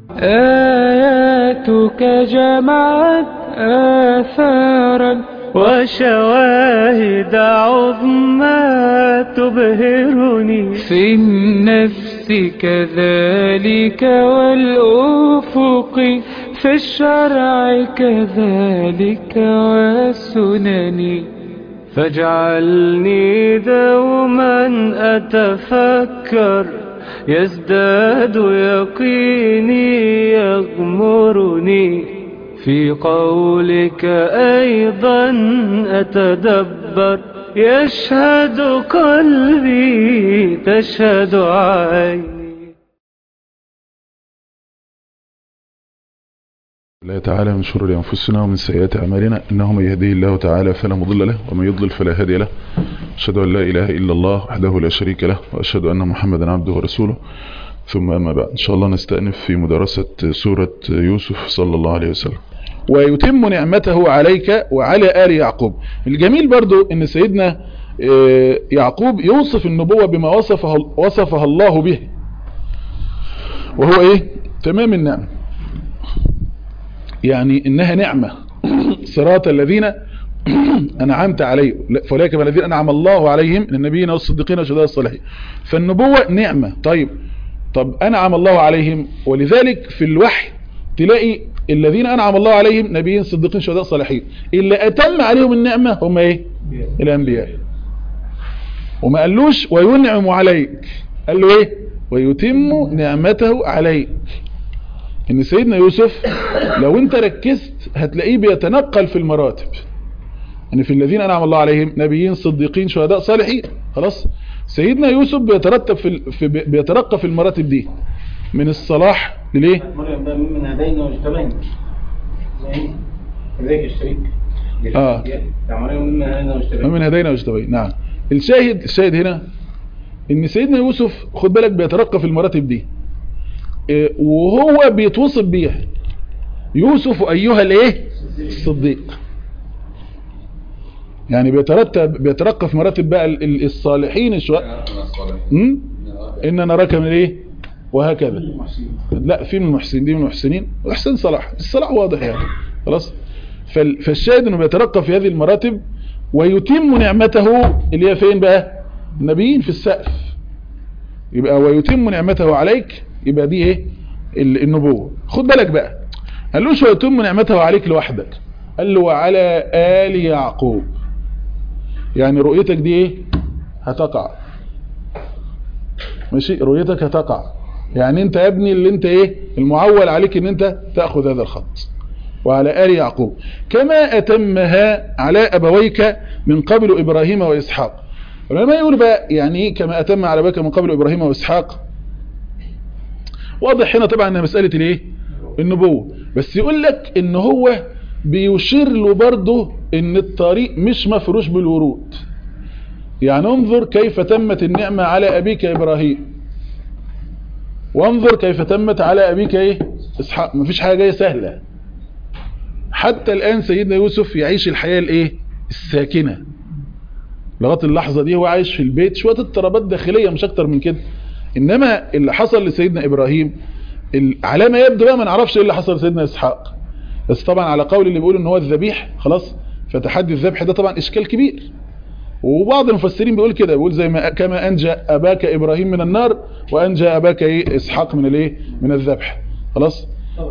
آياتك جمعت آثارا وشواهد عظمى تبهرني في النفس كذلك والأفق في الشرع كذلك والسنن فاجعلني دوما أتفكر يزداد يقيني يغمرني في قولك أيضا أتدبر يشهد قلبي تشهد عيني الله تعالى من شرور أنفسنا ومن سيئات أعمالنا إنه من يهديه الله تعالى فلا مضل له ومن يضلل فلا هادي له أشهد أن لا إله إلا الله وحده لا شريك له وأشهد أن محمدا عبده ورسوله ثم أما بعد إن شاء الله نستأنف في مدرسة سورة يوسف صلى الله عليه وسلم ويتم نعمته عليك وعلى آل يعقوب الجميل برضو ان سيدنا يعقوب يوصف النبوة بما وصفها, وصفها الله به وهو ايه تمام النعم يعني انها نعمة صراط الذين انعمت عليهم فاولئك من الذين انعم الله عليهم من النبيين والصديقين والشهداء الصالحين فالنبوة نعمة طيب طب انعم الله عليهم ولذلك في الوحي تلاقي الذين انعم الله عليهم نبيين صديقين شهداء صالحين اللي اتم عليهم النعمة هم ايه الانبياء وما قالوش وينعم عليك قال له ايه ويتم نعمته عليك ان سيدنا يوسف لو انت ركزت هتلاقيه بيتنقل في المراتب ان في الذين انعم الله عليهم نبيين صديقين شهداء صالحين خلاص سيدنا يوسف بيترتب في, في بيترقى في المراتب دي من الصلاح لليه مريم بقى من هدينا واجتبينا ازيك الشريك اه مريم من هدينا واجتبينا من هدينا واجتبينا نعم الشاهد الشاهد هنا ان سيدنا يوسف خد بالك بيترقى في المراتب دي إيه وهو بيتوصف بيها يوسف ايها الايه الصديق يعني بيترتب بيترقى في مراتب بقى الصالحين الشواء ان نراك من ايه وهكذا لا في من المحسنين دي من المحسنين واحسن صلاح الصلاح واضح يعني خلاص فالشاهد انه بيترقى في هذه المراتب ويتم نعمته اللي هي فين بقى النبيين في السقف يبقى ويتم نعمته عليك يبقى دي ايه النبوة خد بالك بقى قالوش ويتم نعمته عليك لوحدك قال له وعلى آل يعقوب يعني رؤيتك دي ايه هتقع ماشي رؤيتك هتقع يعني انت يا ابني اللي انت ايه المعول عليك ان انت تأخذ هذا الخط وعلى آل يعقوب كما أتمها على أبويك من قبل إبراهيم وإسحاق ولما يقول بقى يعني كما أتم على أبويك من قبل إبراهيم وإسحاق واضح هنا طبعا انها مسألة الايه النبوة بس يقول لك ان هو بيشير له برضه ان الطريق مش مفروش بالورود يعني انظر كيف تمت النعمة على ابيك ابراهيم وانظر كيف تمت على ابيك ايه اسحاق مفيش حاجة جاية سهلة حتى الان سيدنا يوسف يعيش الحياة الايه الساكنة لغاية اللحظة دي هو عايش في البيت شوية اضطرابات داخلية مش اكتر من كده انما اللي حصل لسيدنا ابراهيم على ما يبدو بقى ما نعرفش ايه اللي حصل لسيدنا اسحاق بس طبعا على قول اللي بيقول ان هو الذبيح خلاص فتحدي الذبح ده طبعا اشكال كبير وبعض المفسرين بيقول كده بيقول زي ما كما انجى اباك ابراهيم من النار وانجى اباك ايه اسحاق من الايه من الذبح خلاص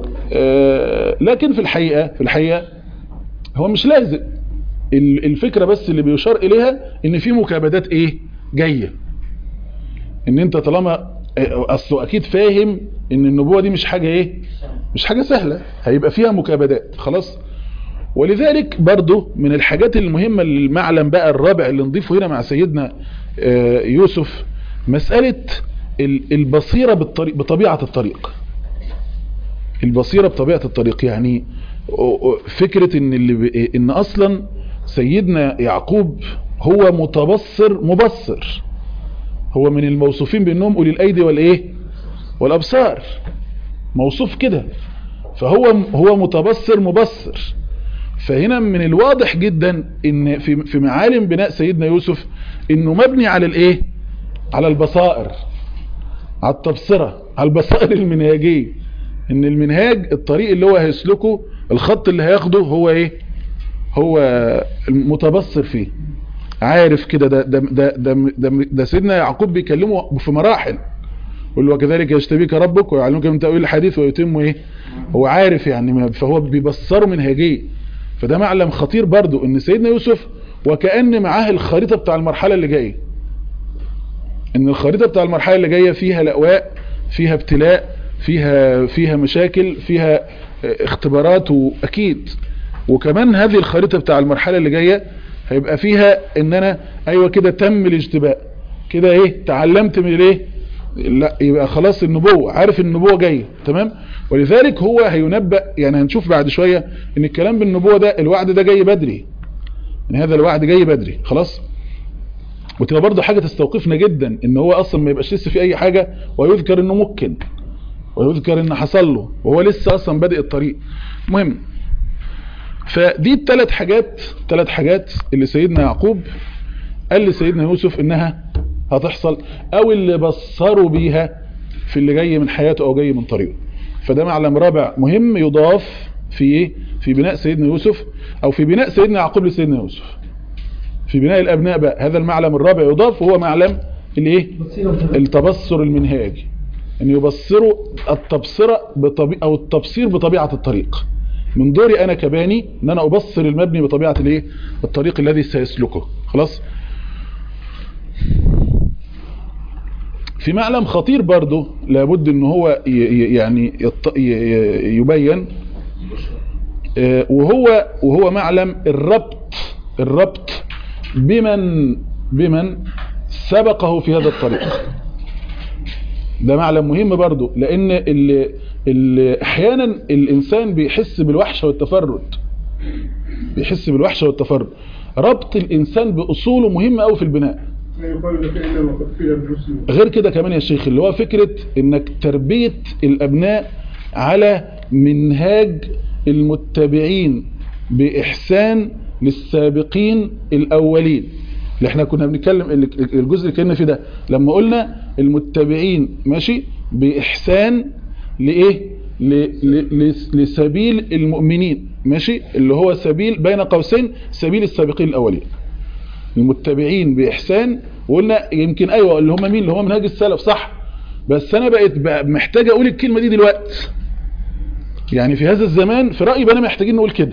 آه لكن في الحقيقة في الحقيقة هو مش لازم الفكرة بس اللي بيشار اليها ان في مكابدات ايه جاية ان انت طالما اصله اكيد فاهم ان النبوة دي مش حاجة ايه مش حاجة سهلة هيبقى فيها مكابدات خلاص ولذلك برضو من الحاجات المهمة للمعلم بقى الرابع اللي نضيفه هنا مع سيدنا يوسف مسألة البصيرة بالطريق بطبيعة الطريق البصيرة بطبيعة الطريق يعني فكرة ان, اللي ان اصلا سيدنا يعقوب هو متبصر مبصر هو من الموصوفين بانهم اولي الايدي والايه والابصار موصوف كده فهو هو متبصر مبصر فهنا من الواضح جدا ان في في معالم بناء سيدنا يوسف انه مبني على الايه على البصائر على التبصرة على البصائر المنهجية ان المنهاج الطريق اللي هو هيسلكه الخط اللي هياخده هو ايه هو متبصر فيه عارف كده ده ده ده ده, ده, ده سيدنا يعقوب بيكلمه في مراحل يقول له وكذلك يجتبيك ربك ويعلمك من تأويل الحديث ويتم ايه هو عارف يعني ما- فهو بيبصره منهجيه فده معلم خطير برضو ان سيدنا يوسف وكأن معاه الخريطة بتاع المرحلة اللي جايه ان الخريطة بتاع المرحلة اللي جاية فيها لأواء فيها ابتلاء فيها فيها مشاكل فيها اه، اختبارات واكيد وكمان هذه الخريطة بتاع المرحلة اللي جاية هيبقى فيها ان انا ايوه كده تم الاجتباء كده ايه تعلمت من الايه لا يبقى خلاص النبوة عارف النبوة جاية تمام ولذلك هو هينبأ يعني هنشوف بعد شوية ان الكلام بالنبوة ده الوعد ده جاي بدري ان هذا الوعد جاي بدري خلاص وتبقى برضه حاجة تستوقفنا جدا ان هو اصلا ما يبقاش لسه في اي حاجة ويذكر انه ممكن ويذكر ان حصل له وهو لسه اصلا بادئ الطريق مهم فدي الثلاث حاجات ثلاث حاجات اللي سيدنا يعقوب قال لسيدنا يوسف انها هتحصل او اللي بصروا بيها في اللي جاي من حياته او جاي من طريقه فده معلم رابع مهم يضاف في ايه في بناء سيدنا يوسف او في بناء سيدنا يعقوب لسيدنا يوسف في بناء الابناء بقى هذا المعلم الرابع يضاف وهو معلم الايه التبصر المنهاجي ان يبصروا التبصرة بطبيعة او التبصير بطبيعة الطريق من دوري انا كباني ان انا ابصر المبني بطبيعة الايه الطريق الذي سيسلكه خلاص في معلم خطير برضه لابد ان هو ي- ي- يعني يط- ي- ي- يبين آه، وهو وهو معلم الربط الربط بمن بمن سبقه في هذا الطريق ده معلم مهم برضه لان اللي اللي احيانا الانسان بيحس بالوحشه والتفرد بيحس بالوحشه والتفرد ربط الانسان باصوله مهم قوي في البناء يقال لك إنما قد قيل الرسل غير كده كمان يا شيخ اللي هو فكرة انك تربية الابناء على منهاج المتبعين باحسان للسابقين الاولين اللي احنا كنا بنتكلم الجزء اللي كنا فيه ده لما قلنا المتبعين ماشي باحسان لايه ل- ل- ل- لسبيل المؤمنين ماشي اللي هو سبيل بين قوسين سبيل السابقين الاولين المتبعين بإحسان وقلنا يمكن أيوة اللي هم مين اللي هم منهاج السلف صح بس أنا بقيت بقى محتاج أقول الكلمة دي دلوقتي يعني في هذا الزمان في رأيي بقى محتاجين نقول كده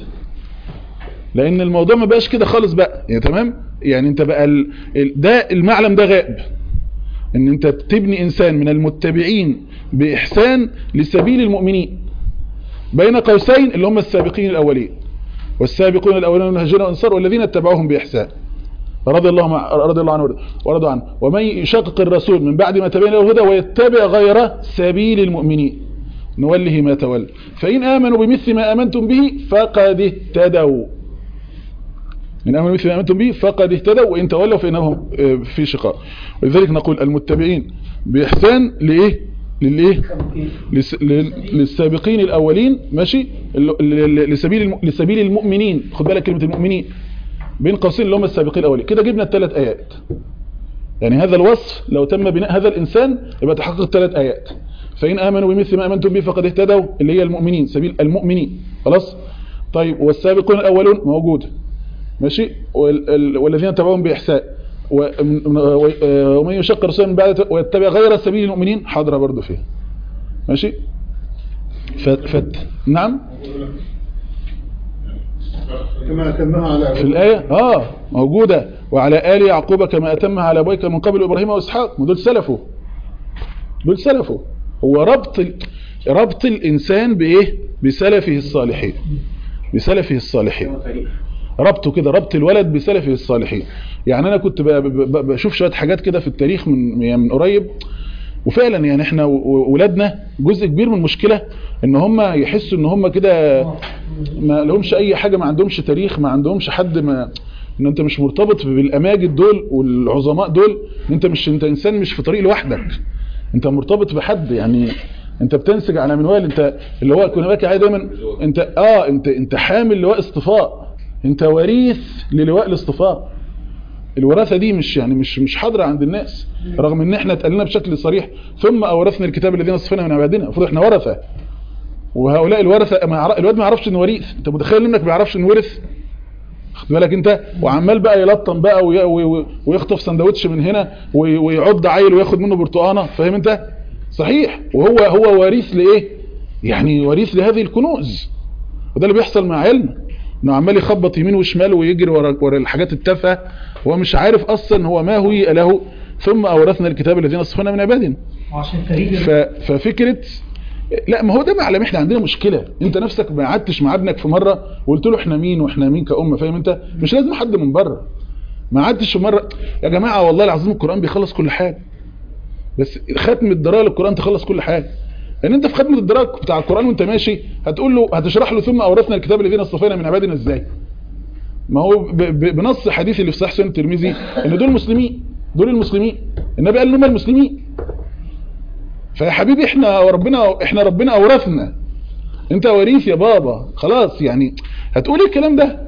لأن الموضوع ما بقاش كده خالص بقى يعني تمام يعني انت بقى ال... ال- ده المعلم ده غائب ان انت تبني انسان من المتبعين بإحسان لسبيل المؤمنين بين قوسين اللي هم السابقين الأولين والسابقون الأولين من هجرنا والأنصار والذين اتبعوهم بإحسان رضي الله مع رضي الله عنه ورضوا عنه ومن يشقق الرسول من بعد ما تبين له الهدى ويتبع غير سبيل المؤمنين نوله ما تولى فإن آمنوا بمثل ما آمنتم به فقد اهتدوا من آمنوا بمثل ما آمنتم به فقد اهتدوا وإن تولوا فإنهم آه، في شقاق ولذلك نقول المتبعين بإحسان لإيه للإيه لس- لل- للسابقين الأولين ماشي ل- ل- لسبيل الم- لسبيل المؤمنين خد بالك كلمة المؤمنين بين قوسين اللي هم السابقين الاولين كده جبنا الثلاث ايات يعني هذا الوصف لو تم بناء هذا الانسان يبقى تحقق ثلاث ايات فان امنوا بمثل ما امنتم به فقد اهتدوا اللي هي المؤمنين سبيل المؤمنين خلاص طيب والسابقون الاولون موجود ماشي وال- ال- والذين تبعهم باحسان و- من- و- آه، ومن يشق الرسول من بعد ويتبع غير سبيل المؤمنين حاضره برضه فيها ماشي ف... فت... نعم كما أتمها على في الآية اه موجودة وعلى آل يعقوب كما أتمها على أبويك من قبل إبراهيم وإسحاق ما دول سلفه دول سلفه هو ربط ال... ربط الإنسان بإيه بسلفه الصالحين بسلفه الصالحين ربطه كده ربط الولد بسلفه الصالحين يعني أنا كنت ب... ب... ب... بشوف شوية حاجات كده في التاريخ من يعني من قريب وفعلا يعني احنا و- و- ولادنا جزء كبير من المشكلة ان هم يحسوا ان هم كده ما لهمش اي حاجة ما عندهمش تاريخ ما عندهمش حد ما ان انت مش مرتبط بالاماجد دول والعظماء دول ان انت مش انت انسان مش في طريق لوحدك انت مرتبط بحد يعني انت بتنسج على منوال انت اللي هو كنا باكي عليه دايما انت اه انت انت حامل لواء اصطفاء انت وريث للواء الاصطفاء الوراثة دي مش يعني مش مش حاضرة عند الناس رغم ان احنا اتقالنا بشكل صريح ثم اورثنا الكتاب الذين اصفنا من عبادنا المفروض احنا ورثة وهؤلاء الورثه ما يعرف الواد ما يعرفش انه وريث انت متخيل انك ما يعرفش انه ورث خد بالك انت وعمال بقى يلطم بقى وي- وي- ويخطف سندوتش من هنا وي- ويعض عيل وياخد منه برتقانه فاهم انت صحيح وهو هو وريث لايه يعني وريث لهذه الكنوز وده اللي بيحصل مع علم انه عمال يخبط يمين وشمال ويجري ورا ورا الحاجات التافهه هو مش عارف اصلا هو ما هي له ثم اورثنا الكتاب الذين اصفنا من عبادنا وعشان فريد ف... ففكره لا ما هو ده معلم احنا عندنا مشكله انت نفسك ما قعدتش مع ابنك في مره وقلت له احنا مين واحنا مين كأمه فاهم انت مش لازم حد من بره ما قعدتش في مره يا جماعه والله العظيم القران بيخلص كل حاجه بس ختم الدرايه للقران تخلص كل حاجه لان انت في ختمه الدرايه بتاع القران وانت ماشي هتقول له هتشرح له ثم اورثنا الكتاب الذين اصطفينا من عبادنا ازاي ما هو ب... ب... بنص حديث اللي في صحيح سنن الترمذي ان دول مسلمين دول المسلمين النبي قال لهم المسلمين فيا حبيبي احنا ربنا احنا ربنا اورثنا انت وريث يا بابا خلاص يعني هتقول إيه الكلام ده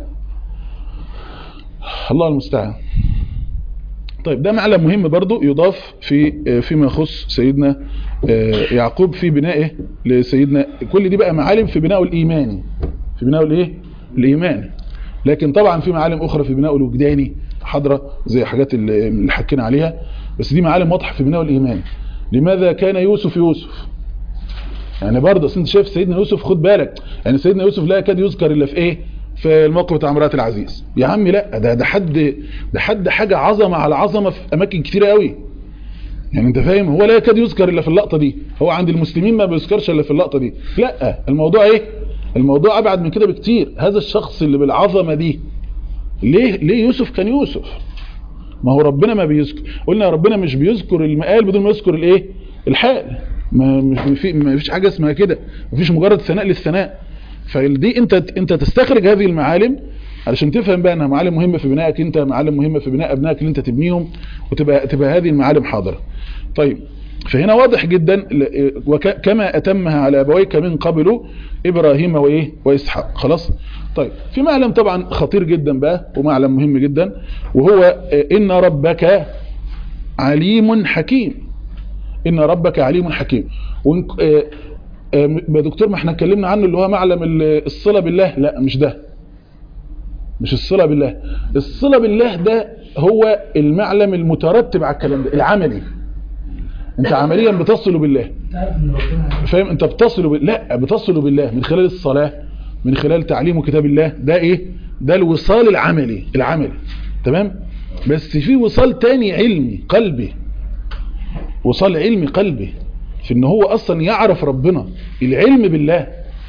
الله المستعان طيب ده معلم مهم برضو يضاف في فيما يخص سيدنا آه، يعقوب في بنائه لسيدنا كل دي بقى معالم في بنائه الايماني في بنائه الايه الايماني لكن طبعا في معالم اخرى في بنائه الوجداني حاضره زي حاجات اللي اللي حكينا عليها بس دي معالم واضحه في بنائه الايماني لماذا كان يوسف يوسف يعني برضه اصل انت شايف سيدنا يوسف خد بالك يعني سيدنا يوسف لا يكاد يذكر الا في ايه في الموقف بتاع امراه العزيز يا عم لا ده ده حد ده حد حاجه عظمه على عظمه في اماكن كتيره قوي يعني انت فاهم هو لا يكاد يذكر الا في اللقطه دي هو عند المسلمين ما بيذكرش الا في اللقطه دي لا الموضوع ايه الموضوع ابعد من كده بكتير هذا الشخص اللي بالعظمه دي ليه ليه يوسف كان يوسف ما هو ربنا ما بيذكر قلنا يا ربنا مش بيذكر المقال بدون ما يذكر الايه الحال ما مش في ما فيش حاجه اسمها كده ما فيش مجرد ثناء للثناء فدي انت انت تستخرج هذه المعالم علشان تفهم بقى انها معالم مهمه في بنائك انت معالم مهمه في بناء ابنائك اللي انت تبنيهم وتبقى تبقى هذه المعالم حاضره طيب فهنا واضح جدا ل- وك- كما اتمها على ابويك من قبل ابراهيم وايه واسحاق خلاص طيب في معلم طبعا خطير جدا بقى ومعلم مهم جدا وهو آه، ان ربك عليم حكيم ان ربك عليم حكيم وإن آه، آه، يا دكتور ما احنا اتكلمنا عنه اللي هو معلم ال- الصله بالله لا مش ده مش الصله بالله الصله بالله ده هو المعلم المترتب على الكلام ده العملي انت عمليا بتصل بالله تعرف ان ربنا فاهم انت بتصل ب... لا بتصل بالله من خلال الصلاة من خلال تعليم كتاب الله ده ايه ده الوصال العملي العملي تمام بس في وصال تاني علمي قلبي وصال علمي قلبي في ان هو اصلا يعرف ربنا العلم بالله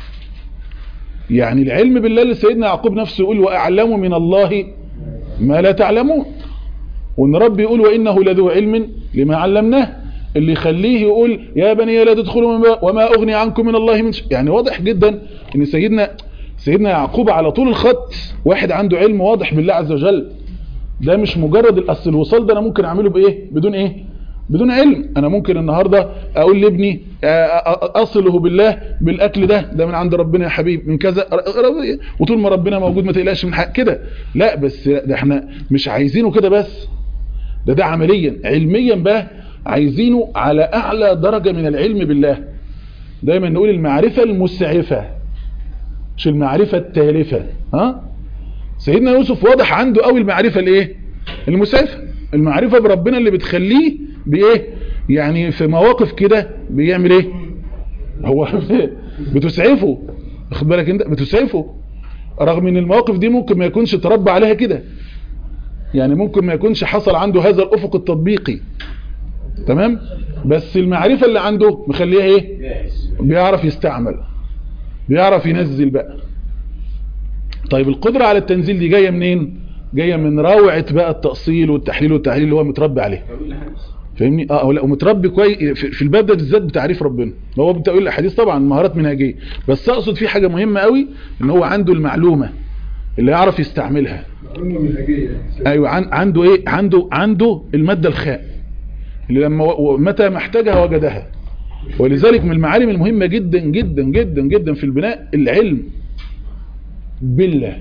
يعني العلم بالله اللي سيدنا يعقوب نفسه يقول واعلم من الله ما لا تعلمون وان ربي يقول وانه لذو علم لما علمناه اللي يخليه يقول يا بني لا تدخلوا من باب وما اغني عنكم من الله من شيء يعني واضح جدا ان سيدنا سيدنا يعقوب على طول الخط واحد عنده علم واضح بالله عز وجل ده مش مجرد الاصل الوصال ده انا ممكن اعمله بايه بدون ايه بدون علم انا ممكن النهارده اقول لابني آه، آه، اصله بالله بالاكل ده ده من عند ربنا يا حبيبي من كذا وطول ما ربنا موجود ما تقلقش من حق كده لا بس لا، ده احنا مش عايزينه كده بس ده ده عمليا علميا بقى عايزينه على اعلى درجة من العلم بالله دايما نقول المعرفة المسعفة مش المعرفة التالفة ها سيدنا يوسف واضح عنده قوي المعرفة الايه المسعفة المعرفة بربنا اللي بتخليه بايه يعني في مواقف كده بيعمل ايه هو بتسعفه واخد بالك انت بتسعفه رغم ان المواقف دي ممكن ما يكونش تربى عليها كده يعني ممكن ما يكونش حصل عنده هذا الافق التطبيقي تمام بس المعرفة اللي عنده مخليها ايه بيعرف يستعمل بيعرف ينزل بقى طيب القدرة على التنزيل دي جاية منين جاية من روعة بقى التأصيل والتحليل والتحليل اللي هو متربي عليه فاهمني اه لا ومتربي كويس في في الباب ده بالذات بتعريف ربنا هو بتقول الاحاديث طبعا مهارات منهجيه بس اقصد في حاجه مهمه قوي ان هو عنده المعلومه اللي يعرف يستعملها معلومة منهجية ايوه عن عنده ايه عنده عنده الماده الخاء اللي لما و- متى ما احتاجها وجدها ولذلك من المعالم المهمه جدا جدا جدا جدا في البناء العلم بالله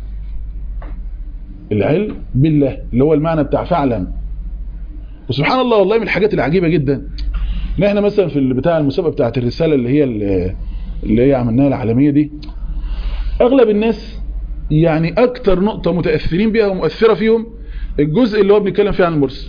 العلم بالله اللي هو المعنى بتاع فعلا وسبحان الله والله من الحاجات العجيبه جدا ان احنا مثلا في بتاع المسابقه بتاعه الرساله اللي هي ال- اللي هي عملناها العالمية دي اغلب الناس يعني اكتر نقطة متأثرين بيها ومؤثرة فيهم الجزء اللي هو بنتكلم فيه عن المرسل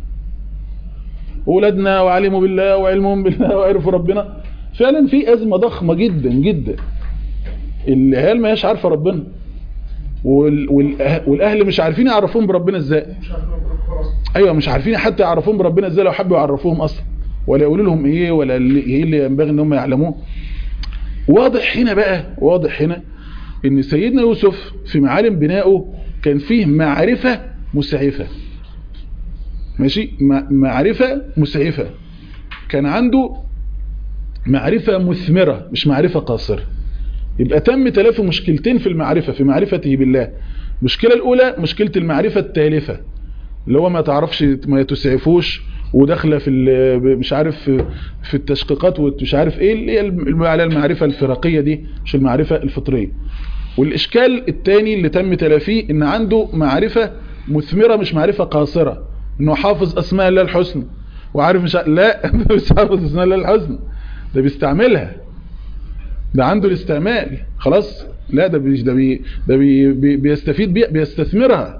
ولادنا وعلموا بالله وعلمهم بالله وعرفوا ربنا فعلا في أزمة ضخمة جدا جدا العيال ما هيش عارفة ربنا وال- والأه- والأهل مش عارفين يعرفوهم بربنا ازاي ايوه مش عارفين حتى يعرفوهم بربنا ازاي لو حبوا يعرفوهم اصلا ولا يقولوا لهم ايه ولا اللي- ايه اللي ينبغي ان هم يعلموه واضح هنا بقى واضح هنا ان سيدنا يوسف في معالم بنائه كان فيه معرفة مسعفة ماشي مع- معرفة مسعفة كان عنده معرفة مثمرة مش معرفة قاصرة يبقى تم تلافي مشكلتين في المعرفة في معرفته بالله المشكلة الأولى مشكلة المعرفة التالفة اللي هو ما تعرفش ما تسعفوش وداخله في ال- مش عارف في- في التشقيقات ومش عارف ايه اللي هي الم- على المعرفة الفرقية دي مش المعرفة الفطرية والإشكال الثاني اللي تم تلافيه إن عنده معرفة مثمرة مش معرفة قاصرة إنه حافظ أسماء الله الحسنى وعارف مش ع- لا ده مش حافظ أسماء الله الحسنى ده بيستعملها ده عنده الاستعمال خلاص لا ده بي ده بي ده بي بي بيستفيد بيها بيستثمرها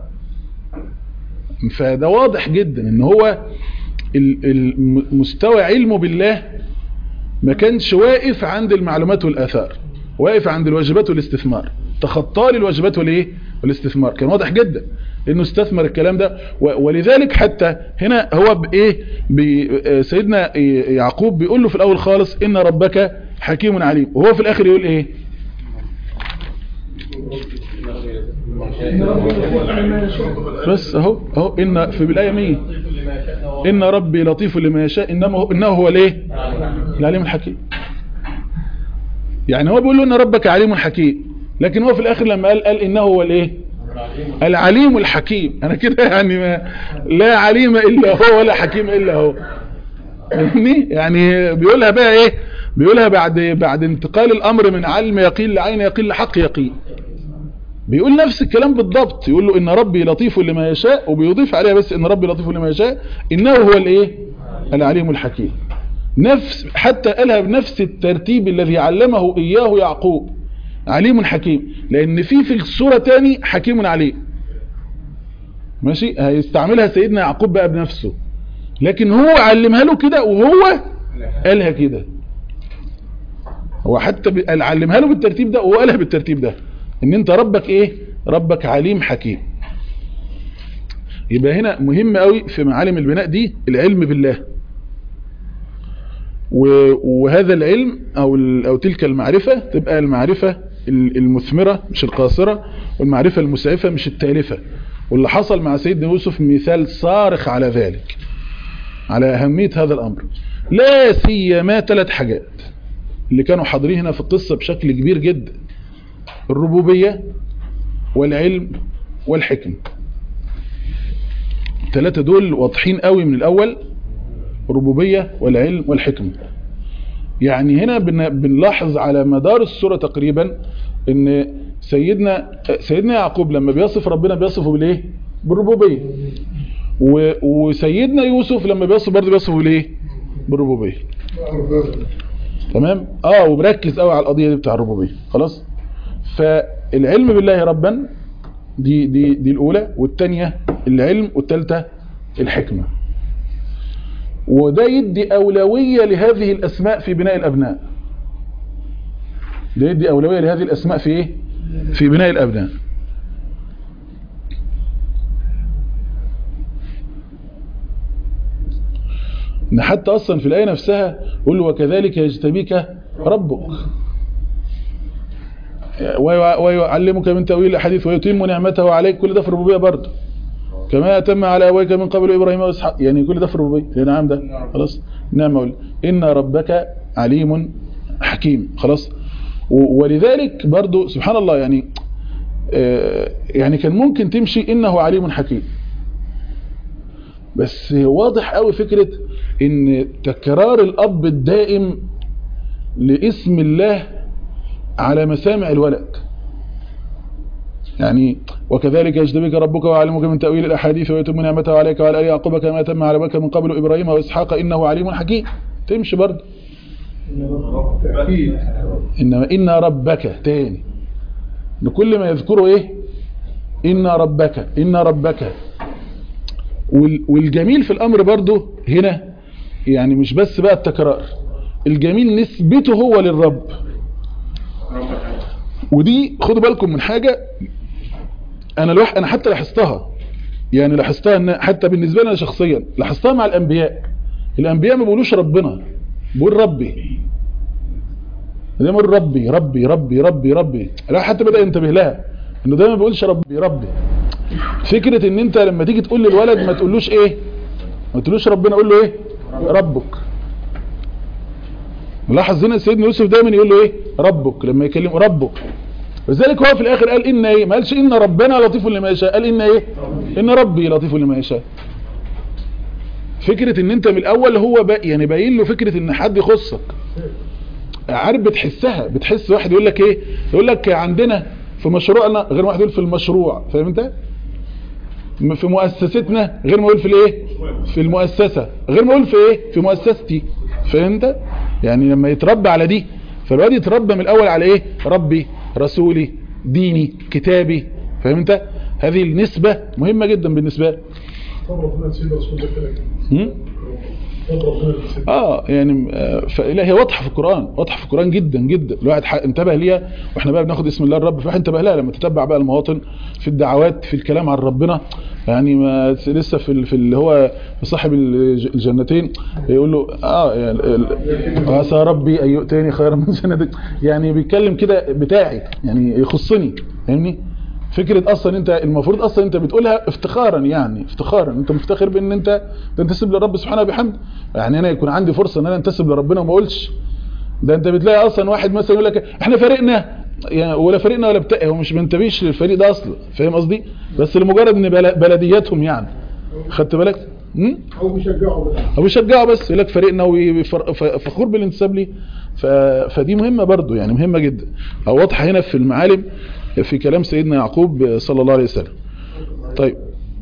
فده واضح جدا ان هو ال- ال- مستوى علمه بالله ما كانش واقف عند المعلومات والآثار واقف عند الواجبات والاستثمار تخطى لي الواجبات والايه والاستثمار كان واضح جدا انه استثمر الكلام ده و- ولذلك حتى هنا هو بايه بي- آه، سيدنا يعقوب بيقول له في الاول خالص ان ربك حكيم عليم وهو في الاخر يقول ايه بس اهو اهو ان في بالايه 100 ان ربي لطيف لما يشاء انما هو انه هو الايه العليم الحكيم يعني هو بيقول له ان ربك عليم حكيم لكن هو في الاخر لما قال قال انه هو الايه العليم الحكيم انا كده يعني ما لا عليم الا هو ولا حكيم الا هو فاهمني؟ يعني بيقولها بقى ايه بيقولها بعد بعد انتقال الامر من علم يقين لعين يقين لحق يقين بيقول نفس الكلام بالضبط يقول له ان ربي لطيف لما يشاء وبيضيف عليها بس ان ربي لطيف لما يشاء انه هو الايه العليم الحكيم نفس حتى قالها بنفس الترتيب الذي علمه اياه يعقوب عليم حكيم لان في في السوره تاني حكيم عليم ماشي هيستعملها سيدنا يعقوب بقى بنفسه لكن هو علمها له كده وهو قالها كده هو حتى بي- قال- علمها له بالترتيب ده وهو قالها بالترتيب ده ان انت ربك ايه ربك عليم حكيم يبقى هنا مهم قوي في معالم البناء دي العلم بالله و- وهذا العلم او ال- او تلك المعرفة تبقى المعرفة ال- المثمرة مش القاصرة والمعرفة المسعفة مش التالفة واللي حصل مع سيدنا يوسف مثال صارخ على ذلك على أهمية هذا الأمر لا سيما ثلاث حاجات اللي كانوا حاضرين هنا في القصة بشكل كبير جدا الربوبية والعلم والحكم الثلاثة دول واضحين قوي من الأول الربوبية والعلم والحكم يعني هنا بن- بنلاحظ على مدار السورة تقريبا ان سيدنا سيدنا يعقوب لما بيصف ربنا بيصفه بالايه بالربوبية و- وسيدنا يوسف لما بيصف برضه بيصفه بالايه بالربوبية تمام اه وبركز قوي على القضية دي بتاع الربوبية خلاص فالعلم بالله ربا دي دي دي الاولى والثانيه العلم والثالثه الحكمه وده يدي اولويه لهذه الاسماء في بناء الابناء ده يدي اولويه لهذه الاسماء في ايه في بناء الابناء ان حتى اصلا في الايه نفسها يقول له وكذلك يجتبيك ربك ويع- ويعلمك من تأويل الأحاديث ويتم نعمته عليك كل ده في الربوبية برضه كما أتم على أبويك من قبل إبراهيم وإسحاق يعني كل ده في الربوبية نعم ده خلاص نعم أقول إن ربك عليم حكيم خلاص و- ولذلك برضه سبحان الله يعني آه، يعني كان ممكن تمشي إنه عليم حكيم بس واضح قوي فكرة ان تكرار الاب الدائم لاسم الله على مسامع الولد يعني وكذلك يجتبيك ربك ويعلمك من تأويل الأحاديث ويتم نعمته عليك وعلى آل يعقوب كما تم على بك من قبل إبراهيم وإسحاق إنه عليم حكيم تمشي برضه تأكيد إنما إن ربك تاني إن كل ما يذكره إيه إن ربك إن ربك وال- والجميل في الأمر برضو هنا يعني مش بس بقى التكرار الجميل نسبته هو للرب ودي خدوا بالكم من حاجة أنا الواحد أنا حتى لاحظتها يعني لاحظتها إن حتى بالنسبة لي أنا شخصيا لاحظتها مع الأنبياء الأنبياء ما بيقولوش ربنا بيقول ربي دايما يقول ربي ربي ربي ربي ربي لا حتى بدأ ينتبه لها انه دايما ما بيقولش ربي ربي فكرة ان انت لما تيجي تقول للولد ما تقولوش ايه ما تقولوش ربنا قول له ايه ربك نلاحظ هنا سيدنا يوسف دايما يقول له ايه ربك لما يكلمه ربك وذلك هو في الاخر قال ان ايه ما قالش ان ربنا لطيف لما يشاء قال ان ايه ان ربي لطيف لما يشاء فكرة ان انت من الاول هو بقى يعني باين له فكرة ان حد يخصك عارف بتحسها بتحس واحد يقول لك ايه يقول لك عندنا في مشروعنا غير ما واحد يقول في المشروع فاهم انت م- في مؤسستنا غير ما يقول في الايه في المؤسسة غير ما يقول في ايه في مؤسستي فاهم انت يعني لما يتربى على دي فالواد يتربى من الاول على ايه ربي رسولي ديني كتابي فاهم انت هذه النسبة مهمة جدا بالنسبة له. طب ربنا سيدنا رسول الله كده م? طب ربنا سيدنا اه يعني آه، فلا هي واضحه في القران واضحه في القران جدا جدا الواحد ح- انتبه ليها واحنا بقى بناخد اسم الله الرب فالواحد انتبه لها لما تتبع بقى المواطن في الدعوات في الكلام عن ربنا يعني ما لسه في ال- في اللي هو في صاحب الج- الجنتين يقول له اه يعني ال- عسى ربي ان يؤتيني خيرا من جنتك يعني بيتكلم كده بتاعي يعني يخصني فاهمني فكرة اصلا انت المفروض اصلا انت بتقولها افتخارا يعني افتخارا انت مفتخر بان انت تنتسب لرب سبحانه وبحمده يعني انا يكون عندي فرصة ان انا انتسب لربنا وما اقولش ده انت بتلاقي اصلا واحد مثلا يقول لك احنا فريقنا يعني ولا فريقنا ولا بتاع هو مش بينتبهش للفريق ده اصلا فاهم قصدي بس لمجرد ان بل- بلدياتهم يعني خدت بالك امم او بيشجعوا بقى او يشجعه بس يقول لك فريقنا وفخور بالانتساب ليه ف... فدي مهمة برضو يعني مهمة جدا او واضحة هنا في المعالم في كلام سيدنا يعقوب صلى الله عليه وسلم طيب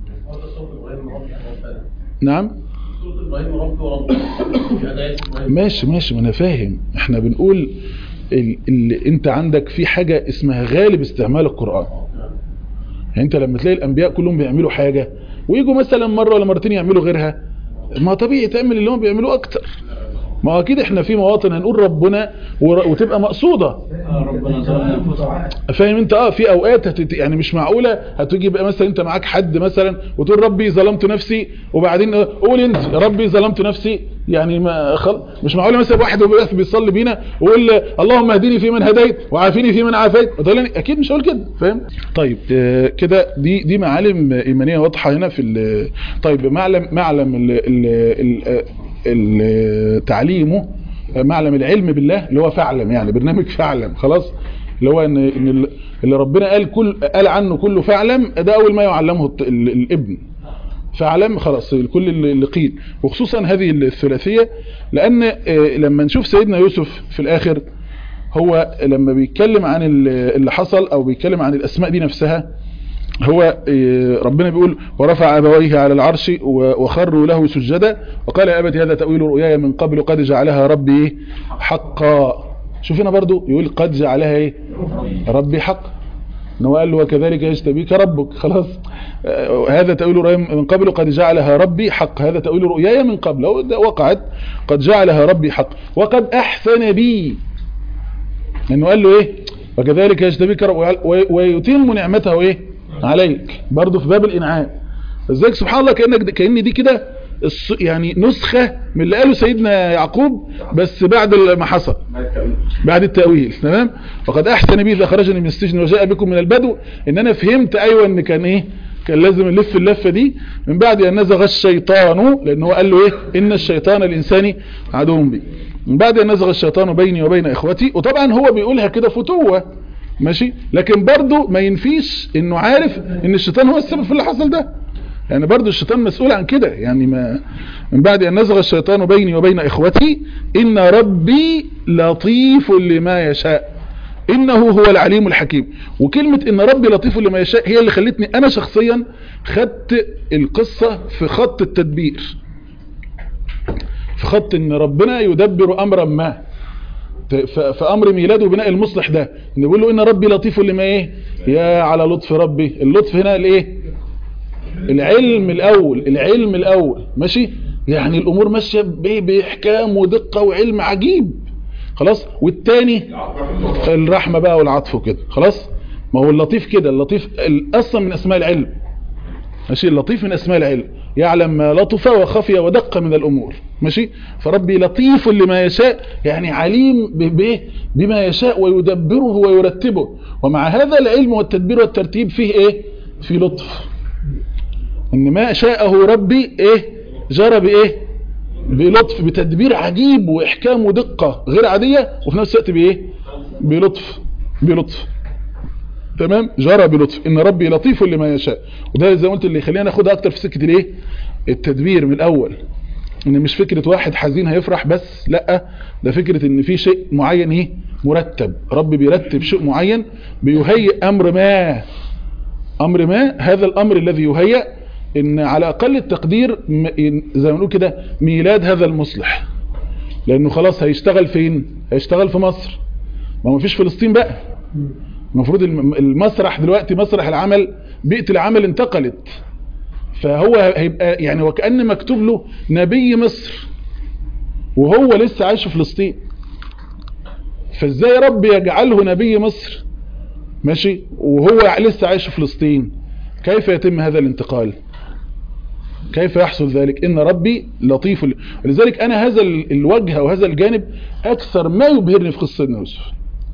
نعم ماشي ماشي ما انا فاهم احنا بنقول ال... ال... انت عندك في حاجة اسمها غالب استعمال القرآن يعني انت لما تلاقي الانبياء كلهم بيعملوا حاجة ويجوا مثلا مرة ولا مرتين يعملوا غيرها ما طبيعي تعمل اللي هم بيعملوه اكتر ما هو اكيد احنا في مواطن هنقول ربنا ور- وتبقى مقصودة ربنا ظلمنا انفسنا فاهم انت اه في اوقات هتت... يعني مش معقولة هتيجي بقى مثلا انت معاك حد مثلا وتقول ربي ظلمت نفسي وبعدين اه، قول انت يا ربي ظلمت نفسي يعني ما خل... مش معقولة مثلا واحد وهو بيصلي بينا ويقول اللهم اهدني في من هديت وعافيني في من عافيت وتقول لي اكيد مش هقول كده فاهم طيب اه، كده دي دي معالم ايمانيه واضحه هنا في ال... طيب معلم معلم ال... ال... ال... ال... تعليمه معلم العلم بالله اللي هو فعلم يعني برنامج فعلم خلاص اللي هو ان ان ال- اللي ربنا قال كل قال عنه كله فعلم ده اول ما يعلمه الط- ال- الابن فعلم خلاص الكل اللي اللي قيل وخصوصا هذه الثلاثيه لان آه، لما نشوف سيدنا يوسف في الاخر هو لما بيتكلم عن ال- اللي حصل او بيتكلم عن الاسماء دي نفسها هو آه، ربنا بيقول ورفع أبويه على العرش و- وخروا له سجدا وقال يا أبت هذا تأويل رؤياي من قبل قد جعلها ربي إيه؟ حقا شوف هنا برضو يقول قد جعلها ايه ربي حق إن هو قال له وكذلك يجتبيك ربك خلاص آه، هذا تأويل رؤياي من قبل قد جعلها ربي حق هذا تأويل رؤياي من قبل أو ده وقعت قد جعلها ربي حق وقد أحسن بي انه قال له ايه وكذلك يجتبيك رب- وي- ويتم نعمته ايه عليك برضه في باب الانعام ازيك سبحان الله كانك كان دي كده الس- يعني نسخة من اللي قاله سيدنا يعقوب بس بعد ما حصل بعد التأويل تمام وقد احسن بي اذا خرجني من السجن وجاء بكم من البدو ان انا فهمت ايوه ان كان ايه كان لازم نلف اللفة دي من بعد ان نزغ الشيطان لان هو قال له ايه ان الشيطان الانساني عدو بي من بعد ان نزغ الشيطان بيني وبين اخوتي وطبعا هو بيقولها كده فتوة ماشي لكن برضه ما ينفيش انه عارف ان الشيطان هو السبب في اللي حصل ده يعني برضه الشيطان مسؤول عن كده يعني ما من بعد ان نزغ الشيطان بيني وبين اخوتي ان ربي لطيف لما يشاء انه هو العليم الحكيم وكلمة ان ربي لطيف لما يشاء هي اللي خلتني انا شخصيا خدت القصة في خط التدبير في خط ان ربنا يدبر امرا ما ت- ف- فامر ميلاده بناء المصلح ده ان بيقول له ان ربي لطيف لما ايه يا على لطف ربي اللطف هنا الايه العلم الاول العلم الاول ماشي يعني الامور ماشيه ب- باحكام ودقه وعلم عجيب خلاص والتاني الرحمه بقى والعطف وكده خلاص ما هو اللطيف كده اللطيف ال- اصلا من اسماء العلم ماشي اللطيف من اسماء العلم يعلم ما لطف وخفي ودق من الامور ماشي فربي لطيف لما يشاء يعني عليم ب- ب- بما يشاء ويدبره ويرتبه ومع هذا العلم والتدبير والترتيب فيه ايه في لطف ان ما شاءه ربي ايه جرى بايه بلطف بتدبير عجيب واحكام ودقة غير عادية وفي نفس الوقت بايه بلطف بلطف تمام جرى بلطف ان ربي لطيف لما يشاء وده زي ما قلت اللي يخلينا ناخدها اكتر في سكه الايه التدبير من الاول ان مش فكره واحد حزين هيفرح بس لا ده فكره ان في شيء معين ايه مرتب ربي بيرتب شيء معين بيهيئ امر ما امر ما هذا الامر الذي يهيئ ان على اقل التقدير م- إن- زي ما نقول كده ميلاد هذا المصلح لانه خلاص هيشتغل فين هيشتغل في مصر ما هو مفيش فلسطين بقى المفروض الم- المسرح دلوقتي مسرح العمل بيئة العمل انتقلت فهو هيبقى يعني وكأن مكتوب له نبي مصر وهو لسه عايش في فلسطين فازاي رب يجعله نبي مصر ماشي وهو لسه عايش في فلسطين كيف يتم هذا الانتقال كيف يحصل ذلك ان ربي لطيف ل- ولذلك انا هذا ال- الوجه وهذا الجانب اكثر ما يبهرني في قصة سيدنا يوسف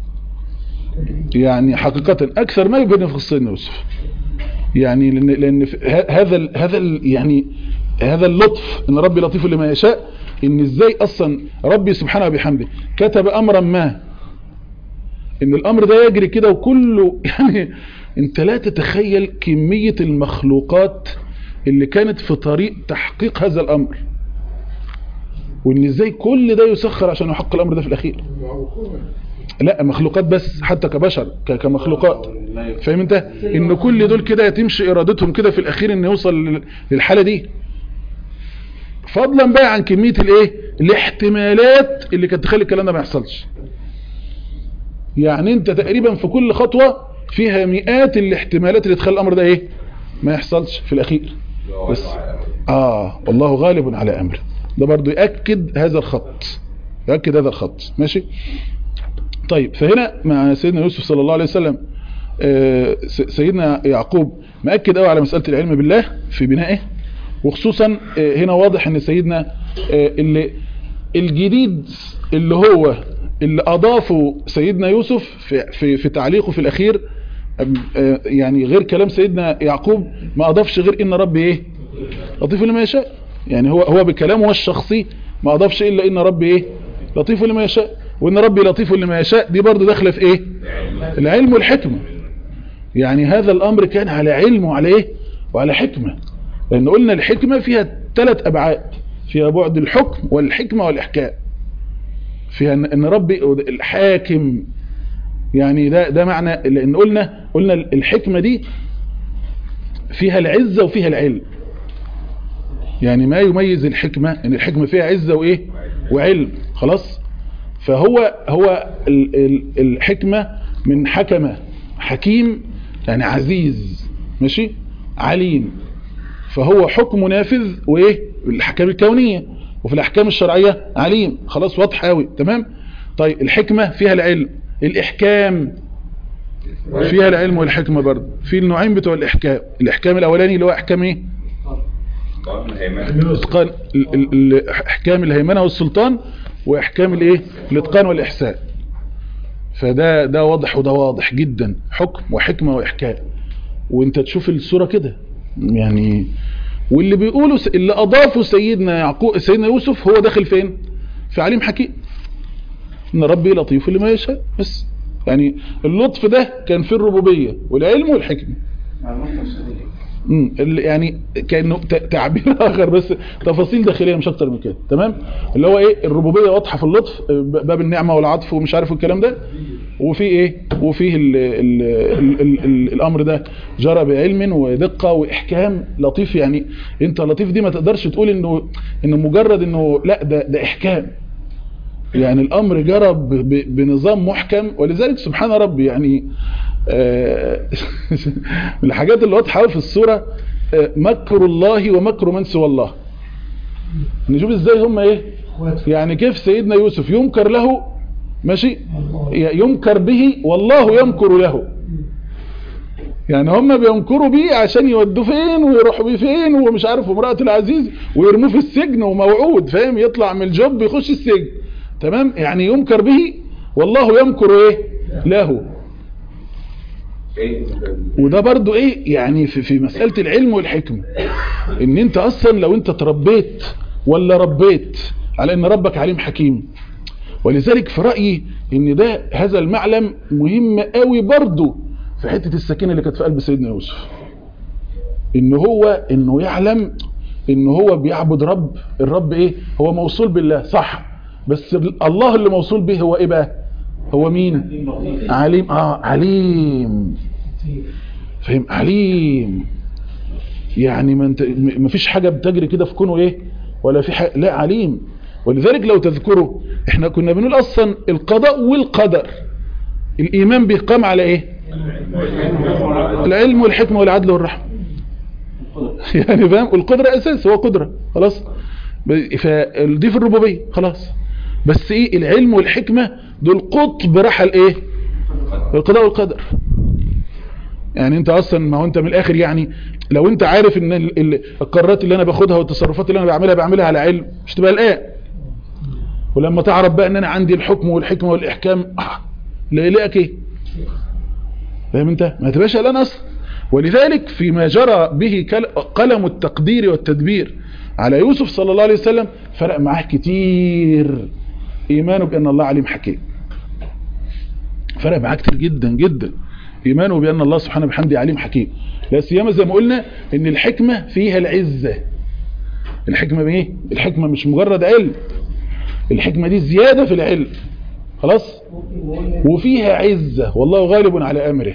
يعني حقيقة أكثر ما يبني في قصة يوسف يعني لأن, لأن في- ه- هذا ال هذا ال يعني هذا اللطف ان ربي لطيف لما يشاء ان ازاي اصلا ربي سبحانه وبحمده كتب امرا ما ان الامر ده يجري كده وكله يعني انت لا تتخيل كمية المخلوقات اللي كانت في طريق تحقيق هذا الامر وان ازاي كل ده يسخر عشان يحقق الامر ده في الاخير لا مخلوقات بس حتى كبشر ك- كمخلوقات فاهم انت ان كل دول كده يتمشي ارادتهم كده في الاخير ان يوصل لل- للحالة دي فضلا بقى عن كمية الايه الاحتمالات اللي كانت تخلي الكلام ده ما يحصلش يعني انت تقريبا في كل خطوة فيها مئات الاحتمالات اللي تخلي الامر ده ايه ما يحصلش في الاخير بس اه والله غالب على امره ده برضو يأكد هذا الخط يأكد هذا الخط ماشي طيب فهنا مع سيدنا يوسف صلى الله عليه وسلم آه، س- سيدنا يعقوب مأكد قوي على مسألة العلم بالله في بنائه وخصوصا آه، هنا واضح ان سيدنا آه، اللي الجديد اللي هو اللي اضافه سيدنا يوسف في, في, في تعليقه في الاخير آم، آه، يعني غير كلام سيدنا يعقوب ما اضافش غير ان ربي ايه لطيف لما يشاء يعني هو هو بكلامه الشخصي ما اضافش الا ان ربي ايه لطيف لما يشاء وان ربي لطيف لما يشاء دي برضه داخله في ايه العلم والحكمه يعني هذا الامر كان على علم وعلى ايه وعلى حكمه لان قلنا الحكمه فيها ثلاث ابعاد فيها بعد الحكم والحكمه والاحكام فيها ان إن ربي الحاكم يعني ده ده معنى لان قلنا قلنا الحكمه دي فيها العزه وفيها العلم يعني ما يميز الحكمة ان الحكمة فيها عزة وايه وعلم خلاص فهو هو ال ال الحكمة من حكمة حكيم يعني عزيز ماشي عليم فهو حكم نافذ وايه الاحكام الكونية وفي الاحكام الشرعية عليم خلاص واضح قوي تمام طيب الحكمة فيها العلم الاحكام فيها العلم والحكمة برضه في النوعين بتوع الاحكام الاحكام الاولاني اللي هو احكام ايه اتقان ال- ال- ال- احكام الهيمنه والسلطان واحكام الايه الاتقان والاحسان فده ده واضح وده واضح جدا حكم وحكمه واحكام وانت تشوف الصوره كده يعني واللي بيقولوا س- اللي اضافوا سيدنا يعقوب سيدنا يوسف هو داخل فين في عليم حكيم ان ربي لطيف لما يشاء بس يعني اللطف ده كان في الربوبيه والعلم والحكمه امم اللي يعني كانه ت- تعبير اخر بس تفاصيل داخليه مش اكتر من كده تمام اللي هو ايه الربوبيه واضحه في اللطف ب- باب النعمه والعطف ومش عارف الكلام ده وفي ايه وفيه ال ال ال ال ال الامر ده جرى بعلم ودقه واحكام لطيف يعني انت لطيف دي ما تقدرش تقول انه انه مجرد انه لا ده ده احكام يعني الامر جرى ب- ب- بنظام محكم ولذلك سبحان ربي يعني آه، من الحاجات اللي واضحه أوي في الصوره آه، مكر الله ومكر من سوى الله نشوف ازاي هم ايه يعني كيف سيدنا يوسف يمكر له ماشي يمكر به والله يمكر له يعني هم بينكروا بيه عشان يودوه فين ويروحوا بيه فين ومش عارف امرأة العزيز ويرموه في السجن وموعود فاهم يطلع من الجوب يخش السجن تمام يعني يمكر به والله يمكر ايه له وده برضو ايه يعني في, في مسألة العلم والحكمة ان انت اصلا لو انت تربيت ولا ربيت على ان ربك عليم حكيم ولذلك في رأيي ان ده هذا المعلم مهم قوي برضو في حتة السكينة اللي كانت في قلب سيدنا يوسف ان هو انه يعلم ان هو بيعبد رب الرب ايه هو موصول بالله صح بس الله اللي موصول به هو ايه بقى هو مين عليم اه عليم فاهم عليم يعني ما انت ما فيش حاجة بتجري كده في كونه ايه ولا في حاجة لا عليم ولذلك لو تذكروا احنا كنا بنقول اصلا القضاء والقدر الايمان به قام على ايه العلم والحكمة والعدل والرحمة يعني فاهم والقدرة اساس هو قدرة خلاص ب- فدي في الربوبية خلاص بس ايه العلم والحكمة دول قطب رحل ايه القضاء والقدر يعني انت اصلا ما هو انت من الاخر يعني لو انت عارف ان ال- ال- القرارات اللي انا باخدها والتصرفات اللي انا بعملها بعملها على علم مش تبقى قلقان ولما تعرف بقى ان انا عندي الحكم والحكمة والاحكام آه، لا يقلقك ايه فاهم انت ما تبقاش قلقان اصلا ولذلك فيما جرى به كل- قلم التقدير والتدبير على يوسف صلى الله عليه وسلم فرق معاه كتير ايمانه بان الله عليم حكيم فرق معاه كتير جدا جدا ايمانه بان الله سبحانه بحمده عليم حكيم لا سيما زي ما قلنا ان الحكمة فيها العزة الحكمة بايه الحكمة مش مجرد علم الحكمة دي زيادة في العلم خلاص وفيها عزة والله غالب على امره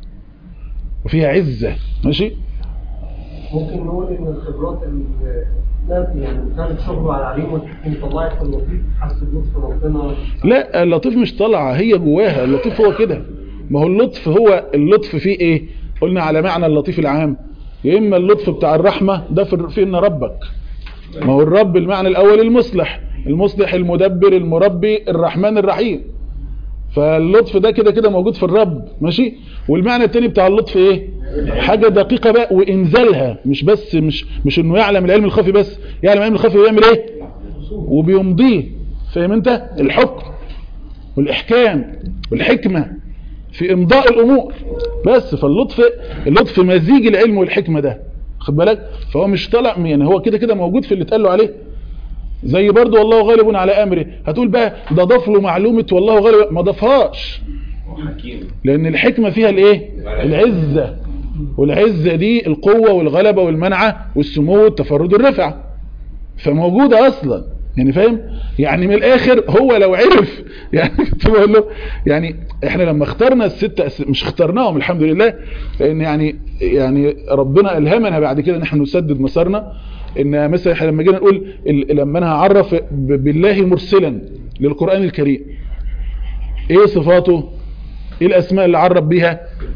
وفيها عزة ماشي ممكن نقول ان الخبرات اللي يعني كانت شغله على العليم والحكيم طلعت في اللطيف حس بلطف ربنا لا اللطيف مش طالعه هي جواها اللطيف هو كده ما هو اللطف هو اللطف فيه ايه قلنا على معنى اللطيف العام يا اما اللطف بتاع الرحمة ده في في ان ربك ما هو الرب المعنى الاول المصلح المصلح المدبر المربي الرحمن الرحيم فاللطف ده كده كده موجود في الرب ماشي والمعنى التاني بتاع اللطف ايه حاجة دقيقة بقى وانزالها مش بس مش مش انه يعلم العلم الخفي بس يعلم العلم الخفي ويعمل ايه وبيمضيه فاهم انت الحكم والاحكام والحكمة في امضاء الامور بس فاللطف اللطف مزيج العلم والحكمة ده خد بالك فهو مش طلع يعني هو كده كده موجود في اللي اتقال له عليه زي برضو والله غالب على امره هتقول بقى ده ضاف له معلومة والله غالب ما ضافهاش لان الحكمة فيها الايه العزة والعزة دي القوة والغلبة والمنعة والسمو والتفرد والرفعة فموجودة اصلا يعني فاهم يعني من الاخر هو لو عرف يعني كنت بقول له يعني احنا لما اخترنا الستة أس- مش اخترناهم الحمد لله لان يعني يعني ربنا الهمنا بعد كده ان احنا نسدد مسارنا ان مثلا احنا لما جينا نقول ال- لما انا هعرف ب- بالله مرسلا للقرآن الكريم ايه صفاته ايه الاسماء اللي عرب بيها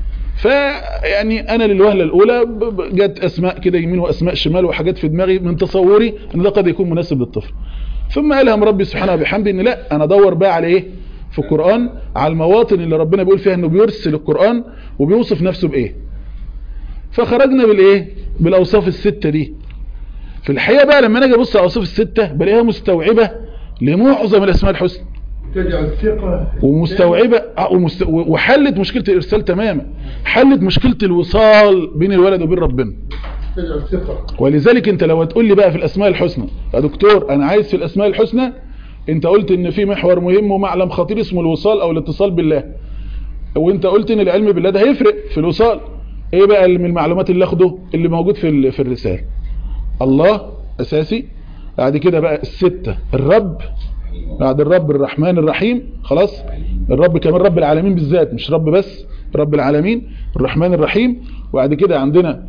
فيعني انا للوهلة الاولى ب- ب- جت اسماء كده يمين واسماء شمال وحاجات في دماغي من تصوري ان ده قد يكون مناسب للطفل ثم الهم ربي سبحانه وبحمده ان لا انا ادور بقى على ايه في القرآن على المواطن اللي ربنا بيقول فيها انه بيرسل القرآن وبيوصف نفسه بايه فخرجنا بالايه بالاوصاف الستة دي في الحقيقة بقى لما انا اجي ابص على الاوصاف الستة بلاقيها مستوعبة لمعظم الاسماء الحسنى تجعل الثقة ومستوعبة آه، ومست... وحلت مشكلة الارسال تماما حلت مشكلة الوصال بين الولد وبين ربنا تجعل الثقة ولذلك انت لو هتقول لي بقى في الاسماء الحسنى يا دكتور انا عايز في الاسماء الحسنى انت قلت ان في محور مهم ومعلم خطير اسمه الوصال او الاتصال بالله وانت قلت ان العلم بالله ده هيفرق في الوصال ايه بقى اللي من المعلومات اللي اخده اللي موجود في ال- في الرسالة الله اساسي بعد كده بقى الستة الرب بعد الرب الرحمن الرحيم خلاص الرب كمان رب العالمين بالذات مش رب بس رب العالمين الرحمن الرحيم وبعد كده عندنا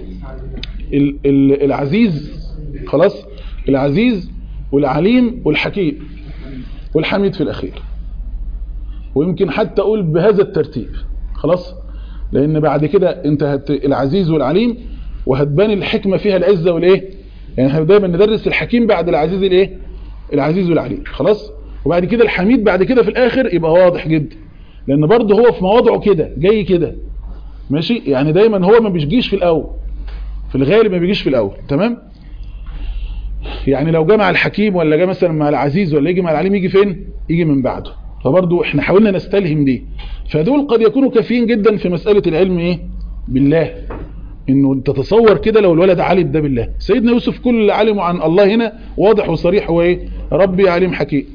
ال- ال- العزيز خلاص العزيز والعليم والحكيم والحميد في الاخير ويمكن حتى اقول بهذا الترتيب خلاص لان بعد كده انت هت... العزيز والعليم وهتبان الحكمة فيها العزة والايه يعني احنا دايما ندرس الحكيم بعد العزيز الايه العزيز والعليم خلاص وبعد كده الحميد بعد كده في الاخر يبقى واضح جدا لان برضه هو في مواضعه كده جاي كده ماشي يعني دايما هو ما بيجيش في الاول في الغالب ما بيجيش في الاول تمام يعني لو جه مع الحكيم ولا جه مثلا مع العزيز ولا يجي مع العليم يجي فين يجي من بعده فبرضه احنا حاولنا نستلهم دي فدول قد يكونوا كافيين جدا في مسألة العلم ايه بالله انه تتصور كده لو الولد علم ده بالله سيدنا يوسف كل اللي علمه عن الله هنا واضح وصريح هو ايه ربي عليم حكيم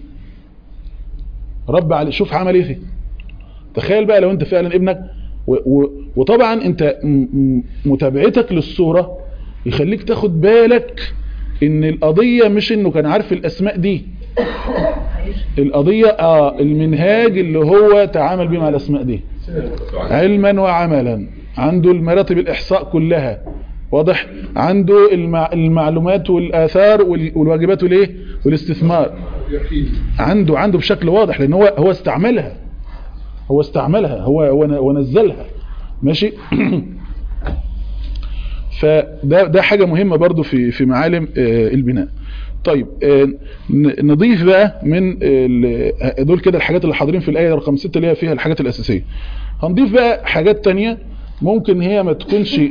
رب علي شوف عمل ايه فيه تخيل بقى لو انت فعلا ابنك و و وطبعا انت متابعتك للصورة يخليك تاخد بالك ان القضية مش انه كان عارف الاسماء دي القضية اه المنهاج اللي هو تعامل بيه مع الاسماء دي علما وعملا عنده المراتب الاحصاء كلها واضح عنده المع... المعلومات والاثار وال... والواجبات والايه والاستثمار عنده عنده بشكل واضح لان هو هو استعملها هو استعملها هو هو نزلها ماشي فده ده حاجة مهمة برضو في في معالم البناء طيب نضيف بقى من دول كده الحاجات اللي حاضرين في الآية رقم 6 اللي هي فيها الحاجات الأساسية هنضيف بقى حاجات تانية ممكن هي ما تكونش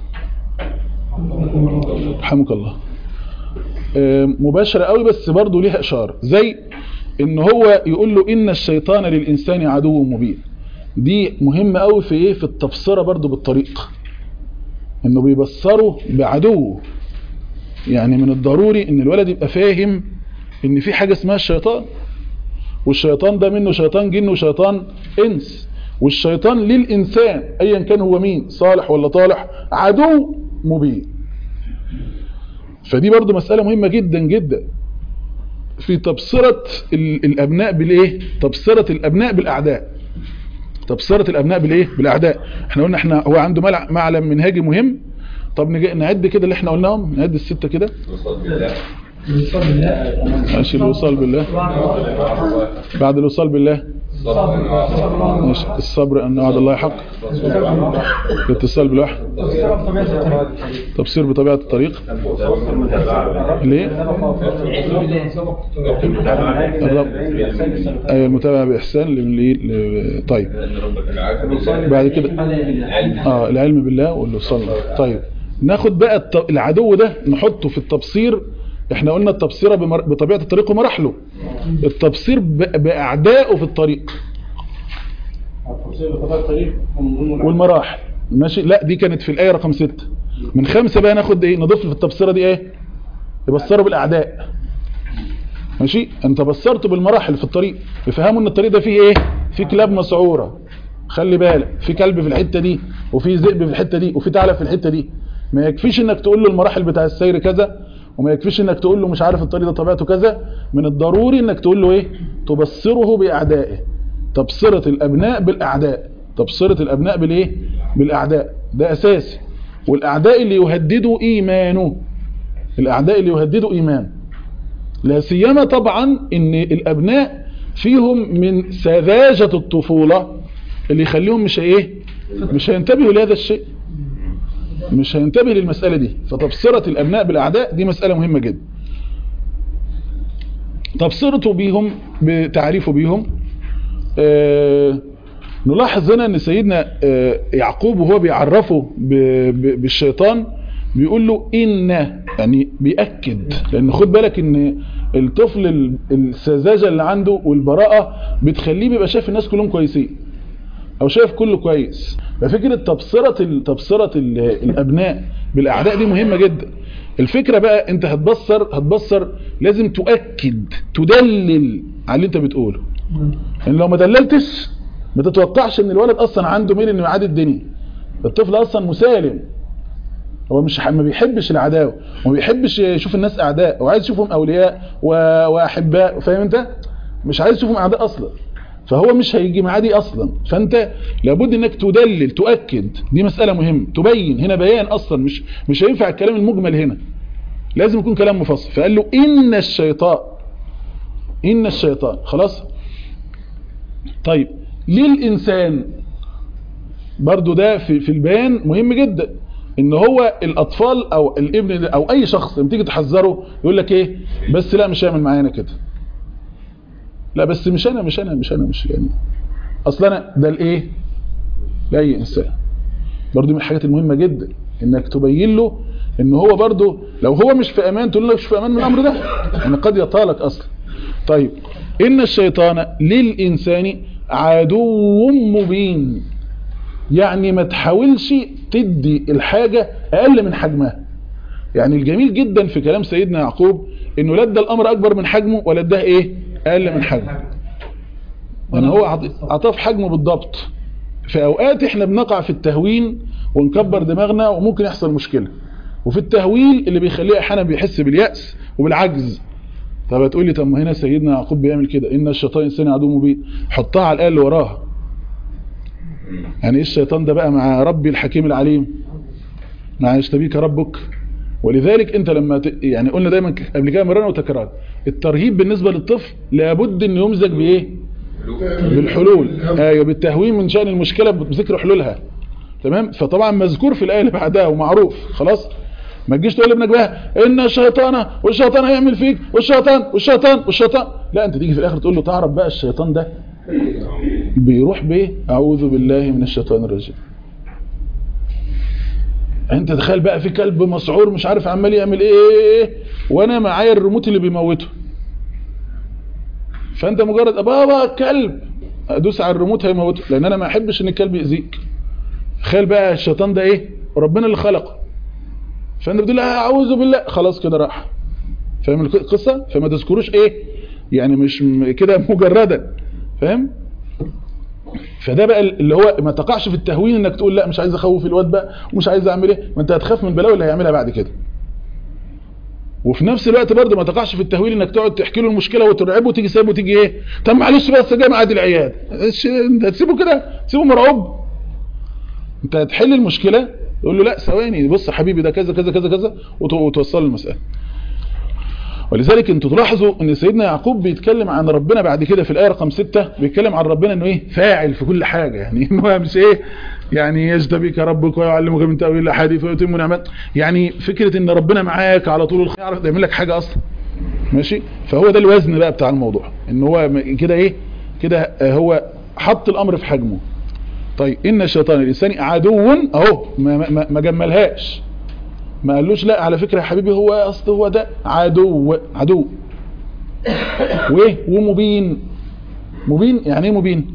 رحمك الله مباشرة قوي بس برضو ليها إشارة زي ان هو يقول له ان الشيطان للإنسان عدو مبين دي مهمة قوي في ايه في التبصرة برضو بالطريق انه بيبصره بعدوه يعني من الضروري ان الولد يبقى فاهم ان في حاجة اسمها الشيطان والشيطان ده منه شيطان جن وشيطان انس والشيطان للإنسان ايا كان هو مين صالح ولا طالح عدو مبين فدي برضو مسألة مهمة جدا جدا في تبصرة الأبناء بالإيه تبصرة الأبناء بالأعداء تبصرة الأبناء بالإيه بالأعداء احنا قلنا احنا هو عنده معلم منهاجي مهم طب نعد كده اللي احنا قلناهم نعد الستة كده ماشي الوصال بالله بعد الوصال بالله ماشي الصبر أن وعد الله حق الاتصال بالوحي تبصير بطبيعة الطريق ليه الرب أيوة المتابعة بإحسان ليه طيب بعد كده اه العلم بالله والوصال طيب ناخد بقى العدو ده نحطه في التبصير احنا قلنا التبصير بطبيعة الطريق ومراحله التبصير بأعدائه في الطريق والمراحل ماشي لا دي كانت في الآية رقم 6 من خمسة بقى ناخد ايه نضيف في التبصيرة دي ايه يبصروا بالأعداء ماشي انت بصرت بالمراحل في الطريق يفهموا ان الطريق ده فيه ايه فيه كلاب مسعورة خلي بالك في كلب في الحتة دي وفي ذئب في الحتة دي وفي ثعلب في الحتة دي ما يكفيش انك تقول له المراحل بتاع السير كذا وما يكفيش انك تقول له مش عارف الطريق ده طبيعته كذا من الضروري انك تقول له ايه تبصره باعدائه تبصرة الابناء بالاعداء تبصرة الابناء بالايه بالاعداء ده اساسي والاعداء اللي يهددوا ايمانه الاعداء اللي يهددوا ايمان لا سيما طبعا ان الابناء فيهم من سذاجة الطفولة اللي يخليهم مش ايه مش هينتبهوا لهذا الشيء مش هينتبه للمسألة دي فتبصرة الأبناء بالأعداء دي مسألة مهمة جدا تبصرته بيهم بتعريفه بيهم آه نلاحظ هنا ان سيدنا آه يعقوب وهو بيعرفه بالشيطان بيقول له إن يعني بيأكد لأن خد بالك ان الطفل السذاجة اللي عنده والبراءة بتخليه بيبقى شايف الناس كلهم كويسين او شايف كله كويس ففكرة تبصرة تبصرة الابناء بالاعداء دي مهمة جدا الفكرة بقى انت هتبصر هتبصر لازم تؤكد تدلل على اللي انت بتقوله ان لو ما دللتش ما تتوقعش ان الولد اصلا عنده ميل انه يعادي الدنيا الطفل اصلا مسالم هو مش ما بيحبش العداوه وما بيحبش يشوف الناس اعداء وعايز يشوفهم اولياء واحباء فاهم انت مش عايز يشوفهم اعداء اصلا فهو مش هيجي معاه دي اصلا فانت لابد انك تدلل تؤكد دي مسألة مهمة تبين هنا بيان اصلا مش مش هينفع الكلام المجمل هنا لازم يكون كلام مفصل فقال له ان الشيطان إن الشيطان خلاص طيب ليه الإنسان برضو ده في, في البيان مهم جدا ان هو الاطفال او الابن ده او اي شخص لما تيجي تحذره يقول لك ايه بس لا مش هيعمل معانا كده لا بس مش انا مش انا مش انا مش يعني اصلا انا ده الايه لاي انسان برضو من الحاجات المهمه جدا انك تبين له ان هو برضو لو هو مش في امان تقول له مش في امان من الامر ده ان قد يطالك اصلا طيب ان الشيطان للانسان عدو مبين يعني ما تحاولش تدي الحاجة اقل من حجمها يعني الجميل جدا في كلام سيدنا يعقوب انه لا ادى الامر اكبر من حجمه ولا اداه ايه اقل من حجمه يعني هو عطاه في حجمه بالضبط في اوقات احنا بنقع في التهوين ونكبر دماغنا وممكن يحصل مشكلة وفي التهويل اللي بيخليه احيانا بيحس باليأس وبالعجز طب هتقول لي طب ما هنا سيدنا يعقوب بيعمل كده ان الشيطان انسان عدو مبين حطها على الايه اللي وراها يعني ايه الشيطان ده بقى مع ربي الحكيم العليم مع يشتبيك ربك ولذلك انت لما ت... يعني قلنا دايما قبل كده مرارا وتكرارا الترهيب بالنسبة للطفل لابد ان يمزج بايه بالحلول ايوه بالتهوين من شأن المشكلة بذكر حلولها تمام فطبعا مذكور في الآية اللي بعدها ومعروف خلاص ما تجيش تقول لابنك بقى ان الشيطان والشيطان هيعمل فيك والشيطان والشيطان والشيطان لا انت تيجي في الاخر تقول له تعرف بقى الشيطان ده بيروح بايه اعوذ بالله من الشيطان الرجيم انت تخيل بقى في كلب مسعور مش عارف عمال يعمل ايه وانا معايا الريموت اللي بيموته فانت مجرد بابا كلب ادوس على الريموت هيموته لان انا ما احبش ان الكلب يأذيك تخيل بقى الشيطان ده ايه ربنا اللي خلقه فانت بتقول له اعوذ بالله خلاص كده راح فاهم القصه فما تذكروش ايه يعني مش كده مجردا فاهم فده بقى اللي هو ما تقعش في التهوين انك تقول لا مش عايز اخوف الواد بقى ومش عايز اعمل ايه ما انت هتخاف من البلاوي اللي هيعملها بعد كده وفي نفس الوقت برضه ما تقعش في التهويل انك تقعد تحكي له المشكله وترعبه وتيجي سايبه وتيجي ايه طب معلش بس جاي معاد العياد انت هتسيبه كده تسيبه مرعوب انت هتحل المشكله تقول له لا ثواني بص يا حبيبي ده كذا كذا كذا كذا وتوصل المساله ولذلك انتوا تلاحظوا ان سيدنا يعقوب بيتكلم عن ربنا بعد كده في الآية رقم 6 بيتكلم عن ربنا انه ايه فاعل في كل حاجة يعني انه مش ايه يعني يجتبيك ربك ويعلمك من تأويل الاحاديث ويتم نعمات يعني فكرة ان ربنا معاك على طول الخير يعرف يعمل لك حاجة اصلا ماشي فهو ده الوزن بقى بتاع الموضوع ان هو كده ايه كده هو حط الامر في حجمه طيب ان الشيطان الانساني عدو اهو ما, ما, ما جملهاش ما قالوش لا على فكرة يا حبيبي هو اصل هو ده عدو عدو وايه ومبين مبين يعني ايه مبين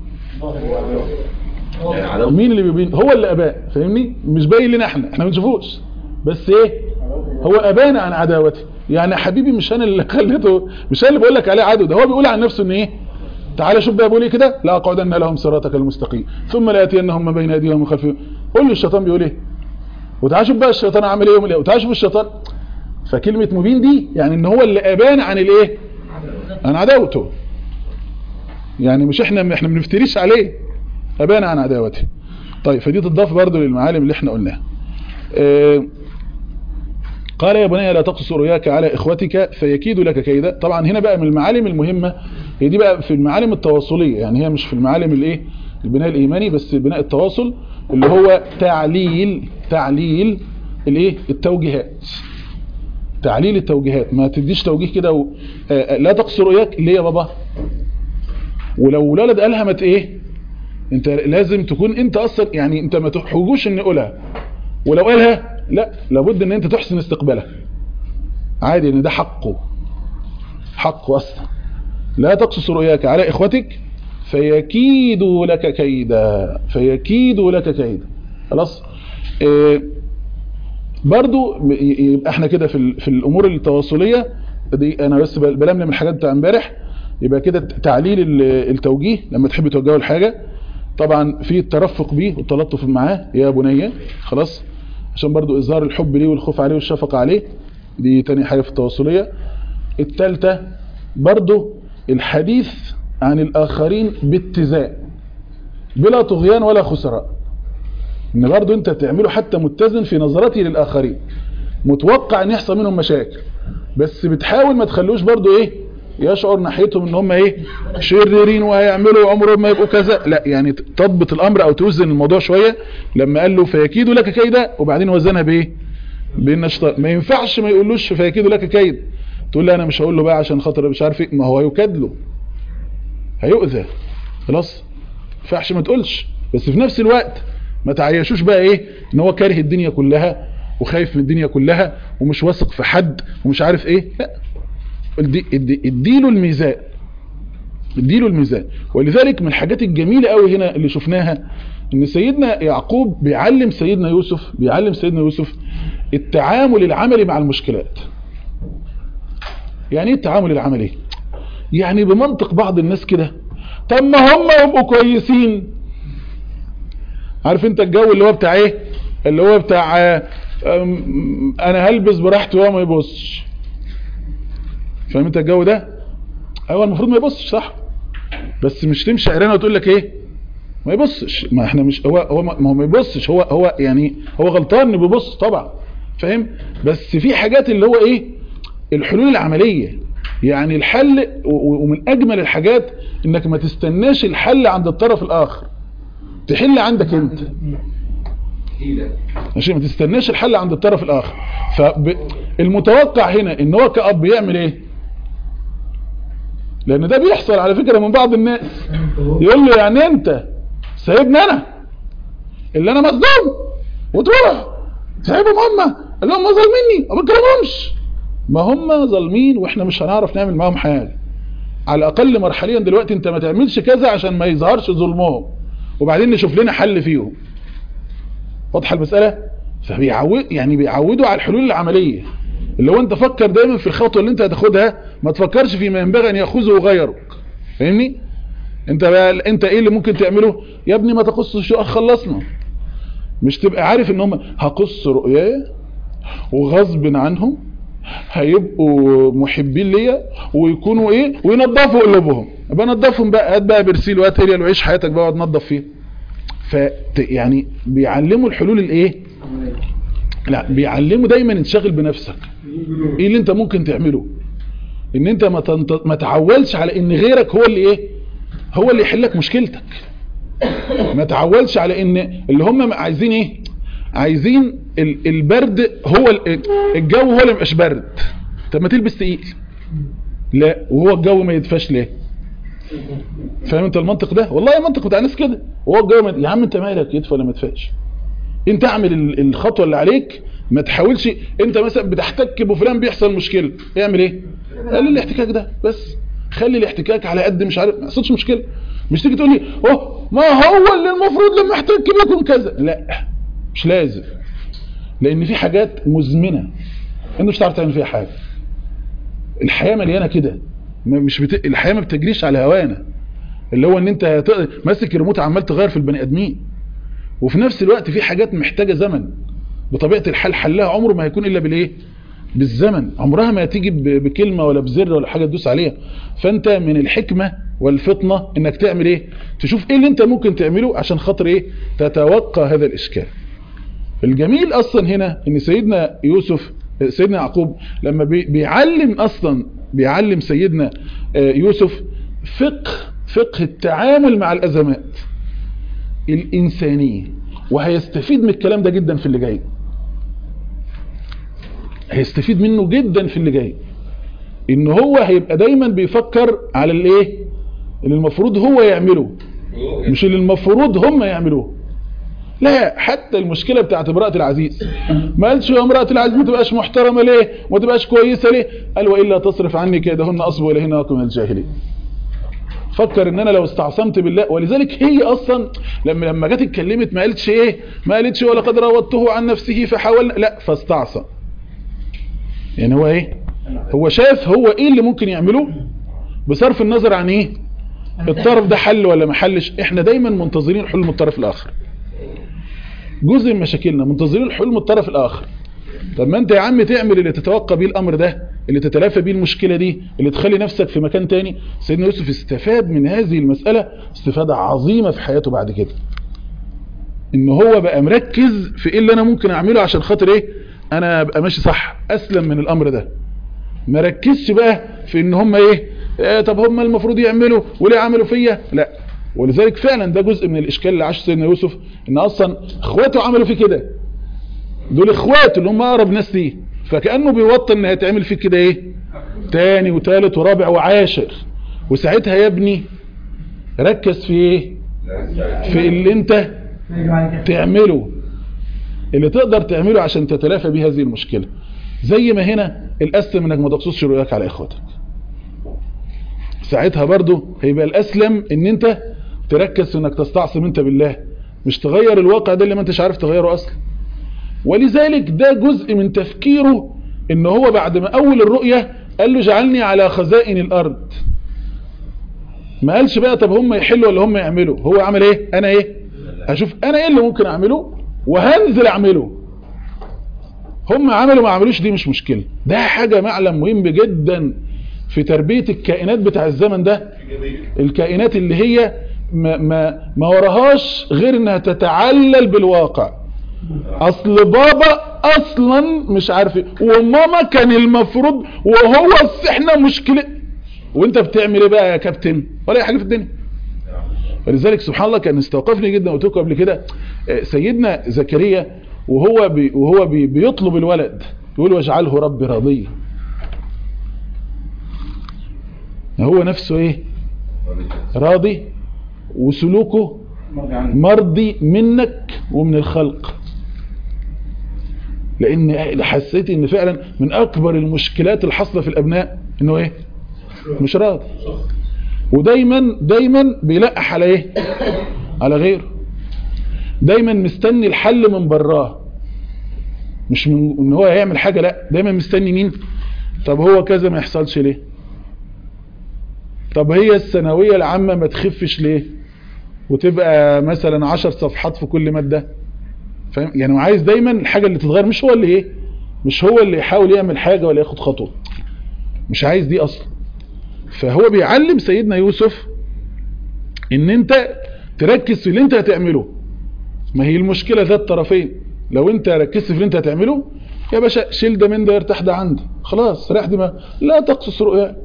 مين اللي بيبين هو اللي اباء فاهمني مش باين لنا احنا احنا ما بنشوفوش بس ايه هو ابانا عن عداوته يعني يا حبيبي مش انا اللي خليته مش انا اللي بقول لك عليه عدو ده هو بيقول عن نفسه ان ايه تعالى شوف بقى بيقول ايه كده لا اقعدن لهم صراطك المستقيم ثم لا ياتينهم من بين ايديهم ومن خلفهم قول له الشيطان بيقول ايه وتعال شوف بقى الشيطان عمل ايه يوم الايه وتعال شوف الشيطان فكلمة مبين دي يعني ان هو اللي ابان عن الايه عن عداوته يعني مش احنا احنا ما بنفتريش عليه ابان عن عداوته طيب فدي تضاف برضو للمعالم اللي احنا قلناها اه قال يا بني لا تقص رؤياك على اخوتك فيكيد لك كيدا طبعا هنا بقى من المعالم المهمة هي دي بقى في المعالم التواصلية يعني هي مش في المعالم الايه البناء الايماني بس بناء التواصل اللي هو تعليل تعليل الايه التوجيهات تعليل التوجيهات ما تديش توجيه كده و... لا تقصر رؤياك ليه يا بابا ولو الولد قالها ما ايه انت لازم تكون انت اصلا يعني انت ما تحوجوش ان يقولها ولو قالها لا لابد ان انت تحسن استقبالها عادي ان ده حقه حقه اصلا لا تقصص رؤياك على اخوتك فيكيدوا لك كيدا فيكيدوا لك كيدا خلاص إيه برضو يبقى احنا كده في, في الامور التواصلية دي انا بس بلملم الحاجات بتاع امبارح يبقى كده تعليل التوجيه لما تحب توجهه الحاجة طبعا في الترفق بيه والتلطف معاه يا بنية خلاص عشان برضو اظهار الحب ليه والخوف عليه والشفقة عليه دي تاني حاجة في التواصلية التالتة برضو الحديث عن الآخرين باتزان بلا طغيان ولا خسران ان برضو انت تعمله حتى متزن في نظرته للآخرين متوقع ان يحصل منهم مشاكل بس بتحاول ما تخلوش برضو ايه يشعر ناحيتهم ان هم ايه شريرين وهيعملوا عمرهم ما يبقوا كذا لا يعني تضبط الامر او توزن الموضوع شوية لما قال له فيكيدوا لك كيدا وبعدين وزنها بايه بالنشط ما ينفعش ما يقولوش فيكيدوا لك كيد تقول له انا مش هقول له بقى عشان خاطر مش عارف ايه ما هو هيكاد له هيؤذى خلاص ما ينفعش ما تقولش بس في نفس الوقت ما تعيشوش بقى ايه ان هو كاره الدنيا كلها وخايف من الدنيا كلها ومش واثق في حد ومش عارف ايه لا ادي- ادي- اديله الميزان اديله الميزان ولذلك من الحاجات الجميلة قوي هنا اللي شفناها ان سيدنا يعقوب بيعلم سيدنا يوسف بيعلم سيدنا يوسف التعامل العملي مع المشكلات يعني ايه التعامل العملي يعني بمنطق بعض الناس كده طب ما هم يبقوا كويسين عارف انت الجو اللي هو بتاع ايه اللي هو بتاع آه، أم، انا هلبس براحتي وهو ما يبصش فاهم انت الجو ده ايوه المفروض ما يبصش صح بس مش تمشي عرانه وتقول لك ايه ما يبصش ما احنا مش هو هو ما هو ما يبصش هو هو يعني هو غلطان انه بيبص طبعا فاهم بس في حاجات اللي هو ايه الحلول العمليه يعني الحل و- و- ومن اجمل الحاجات انك ما تستناش الحل عند الطرف الاخر تحل عندك انت ماشي ما تستناش الحل عند الطرف الاخر فالمتوقع هنا ان هو كأب يعمل ايه لان ده بيحصل على فكرة من بعض الناس يقول له يعني انت سايبني انا اللي انا مصدوم وتروح سايبهم هم اللي هم ظالميني وما بتكلمهمش ما هم ظالمين واحنا مش هنعرف نعمل معاهم حاجه على الاقل مرحليا دلوقتي انت ما تعملش كذا عشان ما يظهرش ظلمهم وبعدين نشوف لنا حل فيهم واضحه المساله فبيعود يعني بيعودوا على الحلول العمليه اللي هو انت فكر دايما في الخطوه اللي انت هتاخدها ما تفكرش فيما ينبغي ان ياخذه غيرك فاهمني انت بقى انت ايه اللي ممكن تعمله يا ابني ما تقصش خلصنا مش تبقى عارف ان هم هقص رؤياي وغصب عنهم هيبقوا محبين ليا ويكونوا ايه وينظفوا قلوبهم يبقى نظفهم بقى هات بقى برسيل وهات هيريال وعيش حياتك بقى واقعد نظف فيه ف يعني بيعلموا الحلول الايه لا بيعلموا دايما انشغل بنفسك ايه اللي انت ممكن تعمله ان انت ما تنت... ما تعولش على ان غيرك هو اللي ايه هو اللي يحل لك مشكلتك ما تعولش على ان اللي هم عايزين ايه عايزين ال- البرد هو ال- الجو هو اللي مبقاش برد طب ما تلبس تقيل لا وهو الجو ما يدفاش ليه فاهم انت المنطق ده والله المنطق بتاع الناس كده وهو الجو ما يا عم انت مالك يدفى ولا ما يدفاش انت اعمل ال- الخطوه اللي عليك ما تحاولش انت مثلا بتحتك بفلان بيحصل مشكله اعمل ايه قلل الاحتكاك ده بس خلي الاحتكاك على قد مش عارف ما يحصلش مشكله مش تيجي تقول لي اوه ما هو اللي المفروض لما احتك بيكم كذا لا مش لازم لان في حاجات مزمنه انت مش هتعرف تعمل فيها حاجه الحياه مليانه كده ما- مش بت... الحياه ما بتجريش على هوانا اللي هو ان انت هت- ماسك الريموت عمال تغير في البني ادمين وفي نفس الوقت في حاجات محتاجه زمن بطبيعه الحال حلها عمره ما هيكون الا بالايه بالزمن عمرها ما تيجي ب- بكلمه ولا بزر ولا حاجه تدوس عليها فانت من الحكمه والفطنه انك تعمل ايه تشوف ايه اللي انت ممكن تعمله عشان خاطر ايه تتوقع هذا الاشكال الجميل اصلا هنا ان سيدنا يوسف سيدنا يعقوب لما بي- بيعلم اصلا بيعلم سيدنا آه، يوسف فقه فقه التعامل مع الازمات الانسانيه وهيستفيد من الكلام ده جدا في اللي جاي هيستفيد منه جدا في اللي جاي ان هو هيبقى دايما بيفكر على الايه اللي المفروض هو يعمله مش اللي المفروض هم يعملوه لا حتى المشكلة بتاعت امرأة العزيز ما قالش يا امرأة العزيز ما تبقاش محترمة ليه وما تبقاش كويسة ليه قال وإلا تصرف عني كيدهن أصب إليهن وأكون من الجاهلين فكر ان انا لو استعصمت بالله ولذلك هي اصلا لما لما جت اتكلمت ما قالتش ايه ما قالتش ولقد راودته عن نفسه فحاولنا لا فاستعصى يعني هو ايه هو شاف هو ايه اللي ممكن يعمله بصرف النظر عن ايه الطرف ده حل ولا ما حلش احنا دايما منتظرين حلول من الطرف الاخر جزء من مشاكلنا منتظرين الحلول من الطرف الاخر طب ما انت يا عم تعمل اللي تتوقع بيه الامر ده اللي تتلافى بيه المشكلة دي اللي تخلي نفسك في مكان تاني سيدنا يوسف استفاد من هذه المسألة استفادة عظيمة في حياته بعد كده ان هو بقى مركز في ايه اللي انا ممكن اعمله عشان خاطر ايه انا ابقى ماشي صح اسلم من الامر ده مركزش بقى في ان هم ايه آه طب هم المفروض يعملوا وليه عملوا فيا لا ولذلك فعلا ده جزء من الاشكال اللي عاش سيدنا يوسف ان اصلا اخواته عملوا فيه كده دول اخواته اللي هم اقرب ناس ليه فكانه بيوطن ان هيتعمل فيه كده ايه تاني وتالت ورابع وعاشر وساعتها يا ابني ركز في ايه في اللي انت تعمله اللي تقدر تعمله عشان تتلافى بيه هذه المشكلة زي ما هنا الأسلم انك ما تقصصش رؤياك على اخواتك ساعتها برضو هيبقى الأسلم ان انت تركز في انك تستعصم انت بالله مش تغير الواقع ده اللي ما انتش عارف تغيره اصلا ولذلك ده جزء من تفكيره ان هو بعد ما اول الرؤية قال له جعلني على خزائن الارض ما قالش بقى طب هم يحلوا ولا هم يعملوا هو عمل ايه انا ايه هشوف انا ايه اللي ممكن اعمله وهنزل اعمله هم عملوا ما عملوش دي مش مشكلة ده حاجة معلم مهم جدا في تربية الكائنات بتاع الزمن ده الكائنات اللي هي ما, ما, ما وراهاش غير انها تتعلل بالواقع اصل بابا اصلا مش عارف ايه وماما كان المفروض وهو احنا مشكلة وانت بتعمل ايه بقى يا كابتن ولا اي حاجة في الدنيا ولذلك سبحان الله كان استوقفني جدا قلت لكم قبل كده سيدنا زكريا وهو بي وهو بي بيطلب الولد يقول واجعله ربي راضيا هو نفسه ايه راضي وسلوكه مرضي منك ومن الخلق لان حسيت ان فعلا من اكبر المشكلات الحاصله في الابناء انه ايه مش راضي ودايما دايما بيلقح على ايه على غيره دايما مستني الحل من براه مش من ان هو هيعمل حاجة لا دايما مستني مين طب هو كذا ما يحصلش ليه طب هي الثانوية العامة ما تخفش ليه وتبقى مثلا عشر صفحات في كل مادة فاهم يعني عايز دايما الحاجة اللي تتغير مش هو اللي ايه مش هو اللي يحاول يعمل حاجة ولا ياخد خطوة مش عايز دي اصلا فهو بيعلم سيدنا يوسف ان انت تركز في اللي انت هتعمله ما هي المشكلة ذات طرفين لو انت ركزت في اللي انت هتعمله يا باشا شيل ده من ده يرتاح ده عندي خلاص ريح دماغ لا تقصص رؤياك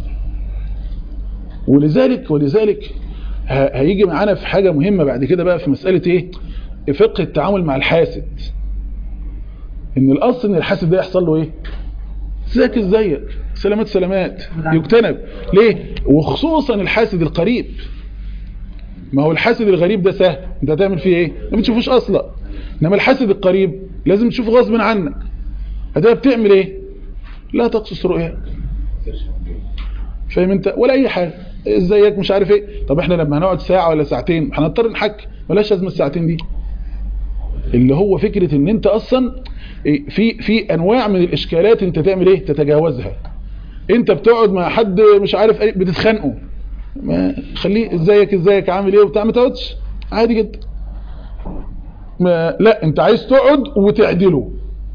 ولذلك ولذلك هيجي معانا في حاجة مهمة بعد كده بقى في مسألة ايه فقه التعامل مع الحاسد ان الاصل ان الحاسد ده يحصل له ايه ازيك ازيك سلامات سلامات يجتنب ليه وخصوصا الحاسد القريب ما هو الحاسد الغريب ده سهل انت هتعمل فيه ايه ما بتشوفوش اصلا انما الحاسد القريب لازم تشوفه غصب عنك هتبقى بتعمل ايه لا تقصص رؤياك فاهم انت ولا اي حاجه ازيك مش عارف ايه طب احنا لما هنقعد ساعه ولا ساعتين هنضطر نحكي ملاش لازمه الساعتين دي اللي هو فكره ان انت اصلا في في انواع من الاشكالات انت تعمل ايه تتجاوزها انت بتقعد مع حد مش عارف ايه بتتخانقوا ما خليه ازيك ازيك عامل ايه وبتاع ما تقعدش عادي جدا ما لا انت عايز تقعد وتعدله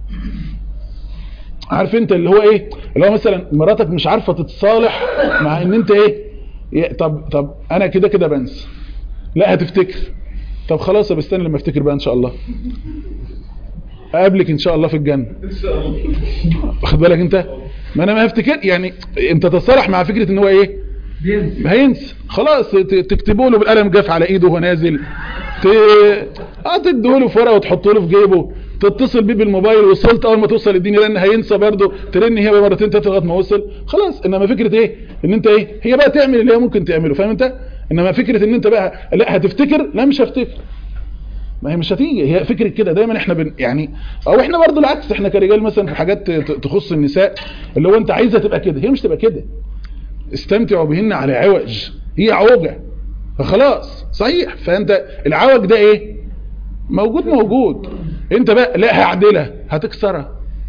عارف انت اللي هو ايه اللي هو مثلا مراتك مش عارفه تتصالح مع ان انت ايه طب طب انا كده كده بنسى لا هتفتكر طب خلاص بستنى لما افتكر بقى ان شاء الله اقابلك ان شاء الله في الجنه واخد بالك انت ما انا ما هفتكر يعني انت تصالح مع فكره ان هو ايه هينسى خلاص تكتبوا له بالقلم جاف على ايده وهو نازل ت... اه تديه له في ورقه وتحطه له في جيبه تتصل بيه بالموبايل وصلت اول ما توصل الدنيا لان هينسى برضه ترن هي مرتين ثلاثه لغايه ما وصل خلاص انما فكره ايه ان انت ايه هي بقى تعمل اللي هي ممكن تعمله فاهم انت انما فكره ان انت بقى لا هتفتكر لا مش هفتكر ما هي مش هتيجي هي فكرة كده دايما احنا بن يعني او احنا برضو العكس احنا كرجال مثلا في حاجات تخص النساء اللي هو انت عايزها تبقى كده هي مش تبقى كده استمتعوا بهن على عوج هي عوجة فخلاص صحيح فانت العوج ده ايه موجود موجود انت بقى لا هعدلها هتكسرها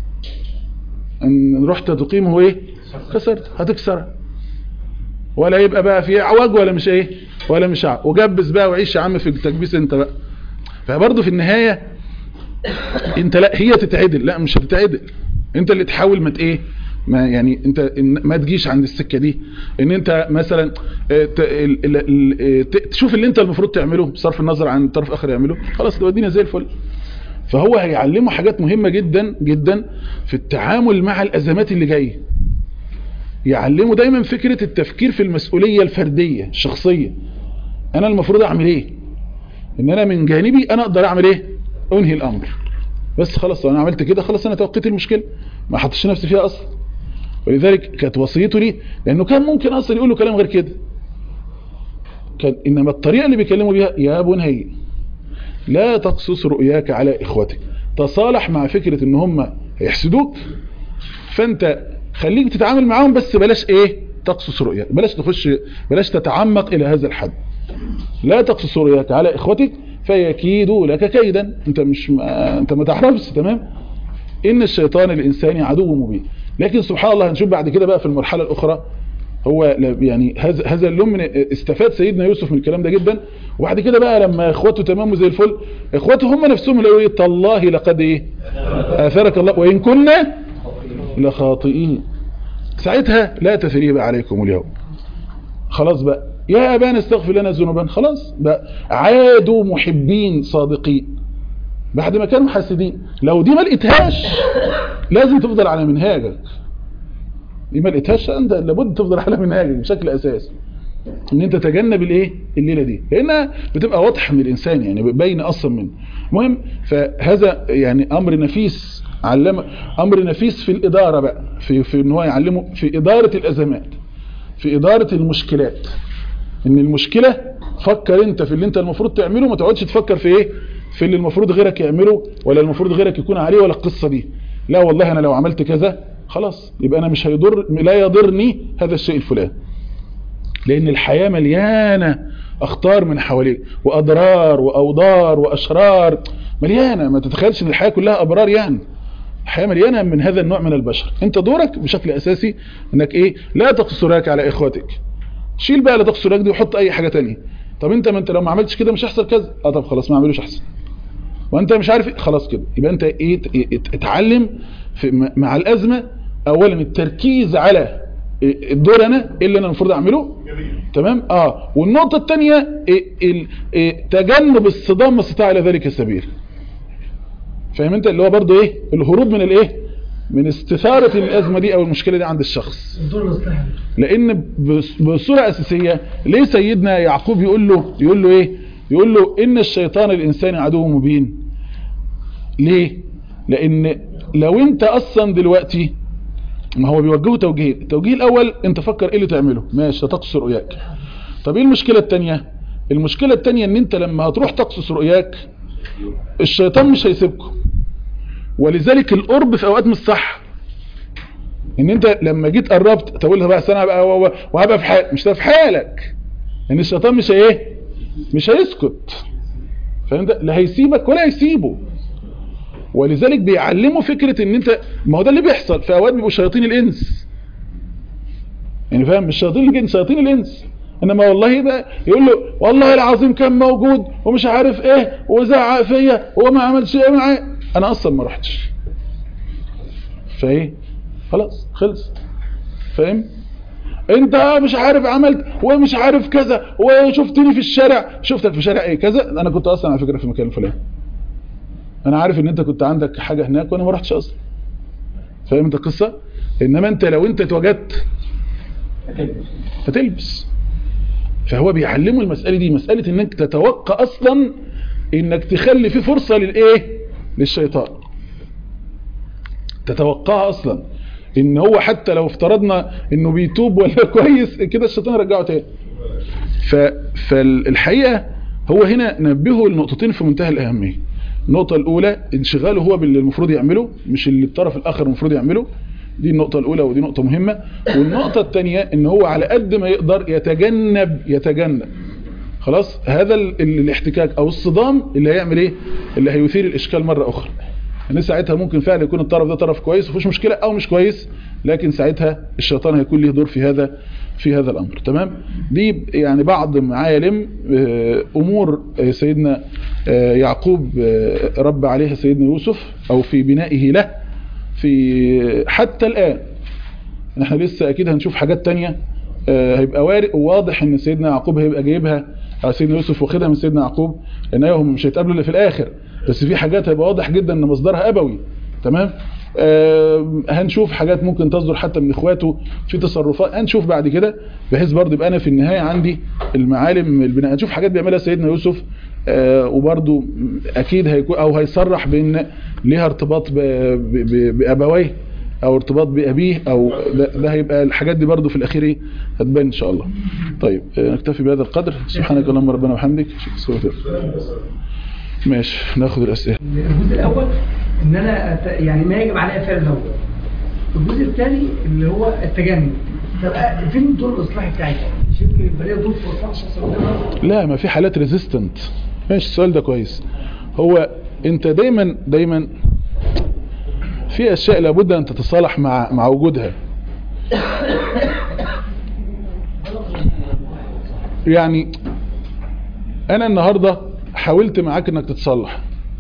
ان رحت تقيمه ايه كسرت هتكسرها ولا يبقى بقى في عوج ولا مش ايه ولا مش عوج وجبس بقى وعيش يا عم في التكبيس انت بقى فبرضه في النهاية انت لا هي تتعدل لا مش هتتعدل انت اللي تحاول ما ايه ما يعني انت ما تجيش عند السكة دي ان انت مثلا تشوف اللي انت المفروض تعمله بصرف النظر عن طرف اخر يعمله خلاص تودينا زي الفل فهو هيعلمه حاجات مهمة جدا جدا في التعامل مع الازمات اللي جايه يعلمه دايما فكرة التفكير في المسؤولية الفردية الشخصية انا المفروض اعمل ايه ان انا من جانبي انا اقدر اعمل ايه انهي الامر بس خلاص انا عملت كده خلاص انا توقيت المشكلة ما حطش نفسي فيها اصلا ولذلك كانت وصيته لي لانه كان ممكن اصلا يقول له كلام غير كده كان انما الطريقة اللي بيكلموا بيها يا بني لا تقصص رؤياك على اخوتك تصالح مع فكرة ان هم هيحسدوك فانت خليك تتعامل معاهم بس بلاش ايه تقصص رؤياك بلاش تخش بلاش تتعمق الى هذا الحد لا تقصص رؤياك على اخوتك فيكيدوا لك كيدا انت مش ما انت ما تعرفش تمام ان الشيطان الانساني عدو مبين لكن سبحان الله هنشوف بعد كده بقى في المرحلة الاخرى هو يعني هذا هذا اللون من استفاد سيدنا يوسف من الكلام ده جدا وبعد كده بقى لما اخواته تماموا زي الفل اخواته هم نفسهم اللي ايه تالله لقد ايه اثرك الله وان كنا لخاطئين ساعتها لا تثريب عليكم اليوم خلاص بقى يا ابانا استغفر لنا ذنوبنا خلاص بقى عادوا محبين صادقين بعد ما كانوا حاسدين لو دي ما لقيتهاش لازم تفضل على منهاجك دي ما لقيتهاش انت لابد تفضل على منهاجك بشكل اساسي ان انت تتجنب الايه الليله دي لانها بتبقى واضحه من الانسان يعني باين اصلا منه المهم فهذا يعني امر نفيس علم امر نفيس في الاداره بقى في في ان هو يعلمه في اداره الازمات في اداره المشكلات ان المشكله فكر انت في اللي انت المفروض تعمله ما تقعدش تفكر في ايه في اللي المفروض غيرك يعمله ولا المفروض غيرك يكون عليه ولا القصه دي لا والله انا لو عملت كذا خلاص يبقى انا مش هيضر لا يضرني هذا الشيء الفلاني لان الحياة مليانة اخطار من حواليك واضرار واوضار واشرار مليانة ما تتخيلش ان الحياة كلها ابرار يعني الحياة مليانة من هذا النوع من البشر انت دورك بشكل اساسي انك ايه لا تقصرك على اخواتك شيل بقى لا تقصرك دي وحط اي حاجة تانية طب انت ما انت لو ما عملتش كده مش هيحصل كذا اه طب خلاص ما اعملوش احسن وانت مش عارف إيه؟ خلاص كده يبقى انت ايه اتعلم في مع الازمة اولا التركيز على الدور انا ايه اللي انا المفروض اعمله تمام اه والنقطة الثانية إيه إيه تجنب الصدام ما استطاع الى ذلك السبيل فاهم انت اللي هو برضو ايه الهروب من الايه من استثارة الازمة دي او المشكلة دي عند الشخص لان بصورة اساسية ليه سيدنا يعقوب يقول له يقول له ايه يقول له ان الشيطان الانساني عدو مبين ليه لان لو انت اصلا دلوقتي ما هو بيوجهه توجيه التوجيه الاول انت فكر ايه اللي تعمله ماشي تقص رؤياك طب ايه المشكلة التانية المشكلة التانية ان انت لما هتروح تقصص رؤياك الشيطان مش هيسيبكم ولذلك القرب في اوقات مش صح ان انت لما جيت قربت تقول له بقى سنة بقى وهبقى في حال مش في حالك ان الشيطان مش ايه مش هيسكت فانت لا هيسيبك ولا هيسيبه ولذلك بيعلموا فكرة ان انت ما هو ده اللي بيحصل في اوقات بيبقوا شياطين الانس يعني فاهم مش شياطين الجن شياطين الانس انما والله ده يقول له والله العظيم كان موجود ومش عارف ايه وزعق فيا وما عملش ايه معايا انا اصلا ما رحتش فايه خلاص خلص فاهم انت مش عارف عملت ومش عارف كذا وشفتني في الشارع شفتك في شارع ايه كذا انا كنت اصلا على فكرة في مكان فلان انا عارف ان انت كنت عندك حاجة هناك وانا ما رحتش اصلا فاهم انت القصة انما انت لو انت اتوجدت هتلبس فهو بيعلمه المسألة دي مسألة انك تتوقع اصلا انك تخلي في فرصة للايه للشيطان تتوقعها اصلا ان هو حتى لو افترضنا انه بيتوب ولا كويس كده الشيطان يرجعه تاني ف... فالحقيقة هو هنا نبهه لنقطتين في منتهى الاهمية النقطة الاولى انشغاله هو باللي المفروض يعمله مش اللي الطرف الاخر المفروض يعمله دي النقطة الاولى ودي نقطة مهمة والنقطة الثانية ان هو على قد ما يقدر يتجنب يتجنب خلاص هذا ال... الاحتكاك او الصدام اللي هيعمل ايه اللي هيثير الاشكال مرة اخرى ان ساعتها ممكن فعلا يكون الطرف ده طرف كويس ومفيش مشكلة او مش كويس لكن ساعتها الشيطان هيكون له دور في هذا في هذا الامر تمام دي يعني بعض معالم امور سيدنا يعقوب رب عليها سيدنا يوسف او في بنائه له في حتى الان احنا لسه اكيد هنشوف حاجات تانية هيبقى واضح ان سيدنا يعقوب هيبقى جايبها او سيدنا يوسف واخدها من سيدنا يعقوب لان هم مش هيتقابلوا الا في الاخر بس في حاجات هيبقى واضح جدا ان مصدرها ابوي تمام آه، هنشوف حاجات ممكن تصدر حتى من اخواته في تصرفات هنشوف بعد كده بحيث برضه يبقى انا في النهايه عندي المعالم البناء هنشوف حاجات بيعملها سيدنا يوسف آه، وبرضه اكيد هيكون او هيصرح بان ليها ارتباط ب- ب- ب- بابويه او ارتباط بابيه او ده, ده هيبقى الحاجات دي برضه في الاخير إيه؟ هتبان ان شاء الله طيب آه، نكتفي بهذا القدر سبحانك اللهم ربنا وبحمدك ماشي ناخد الاسئله الجزء الاول ان انا أت... يعني ما يجب على فعل الاول الجزء الثاني اللي هو التجنب طب أ- فين الدور الاصلاحي بتاعي مش يمكن يبقى ليا دور في اصلاح الشخص اللي قدامي؟ لا ما في حالات ريزيستنت ماشي السؤال ده كويس هو انت دايما دايما في اشياء لابد ان تتصالح مع مع وجودها يعني انا النهارده حاولت معاك انك تتصلح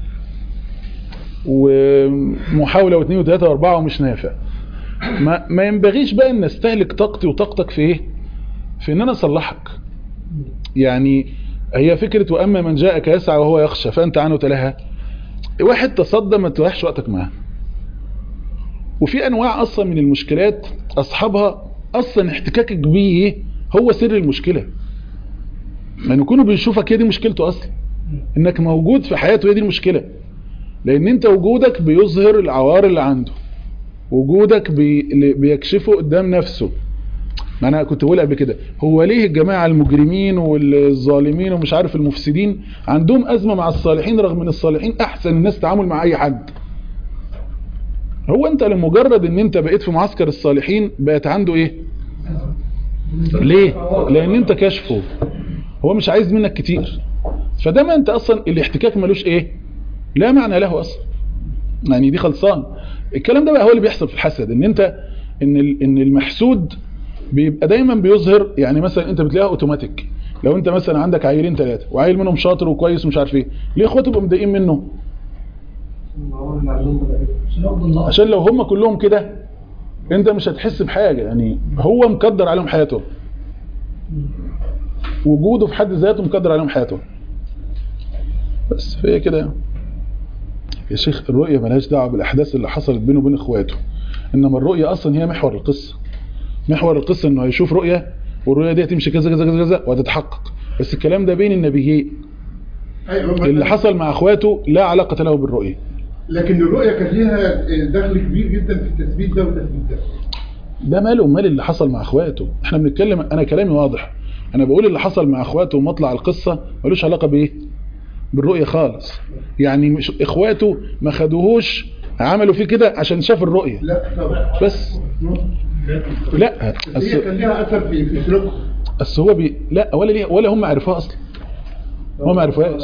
ومحاولة واثنين وثلاثة واربعة ومش نافع ما, ما ينبغيش بقى ان استهلك طاقتي وطاقتك في ايه في ان انا اصلحك يعني هي فكرة واما من جاءك يسعى وهو يخشى فانت عنه تلهى واحد تصدى ما تضيعش وقتك معاه وفي انواع اصلا من المشكلات اصحابها اصلا احتكاكك بيه هو سر المشكلة ما يكونوا بيشوفك هي دي مشكلته اصلا انك موجود في حياته هي دي المشكلة لان انت وجودك بيظهر العوار اللي عنده وجودك بي بيكشفه قدام نفسه ما انا كنت بقول قبل كده هو ليه الجماعة المجرمين والظالمين ومش عارف المفسدين عندهم ازمة مع الصالحين رغم ان الصالحين احسن الناس تعامل مع اي حد هو انت لمجرد ان انت بقيت في معسكر الصالحين بقت عنده ايه ليه لان انت كشفه هو مش عايز منك كتير فده ما انت اصلا الاحتكاك ملوش ايه لا معنى له اصلا يعني دي خلصان الكلام ده بقى هو اللي بيحصل في الحسد ان انت ان ال- ان المحسود بيبقى دايما بيظهر يعني مثلا انت بتلاقيها اوتوماتيك لو انت مثلا عندك عيلين ثلاثه وعيل منهم شاطر وكويس ومش عارف ايه ليه اخواته يبقوا مضايقين منه عشان ياخد الله عشان لو هم كلهم كده انت مش هتحس بحاجه يعني هو مقدر عليهم حياته وجوده في حد ذاته مقدر عليهم حياته بس فهي كده يا شيخ الرؤية ملهاش دعوة بالأحداث اللي حصلت بينه وبين إخواته إنما الرؤية أصلا هي محور القصة محور القصة إنه هيشوف رؤية والرؤية دي هتمشي كذا كذا كذا كذا وهتتحقق بس الكلام ده بين النبيين ايوه اللي حصل مع إخواته لا علاقة له بالرؤية لكن الرؤيه كان ليها دخل كبير جدا في التثبيت ده والتثبيت ده ده ماله مال اللي حصل مع اخواته احنا بنتكلم انا كلامي واضح انا بقول اللي حصل مع اخواته ومطلع القصة ملوش علاقة بايه بالرؤية خالص يعني مش اخواته ما خدوهوش عملوا فيه كده عشان شاف الرؤية لا طبعا بس لا هي أصل, كان ليها اثر في في سلوكهم أصل هو بي لا ولا ليه ولا هم عرفوها اصلا هم ما عرفوهاش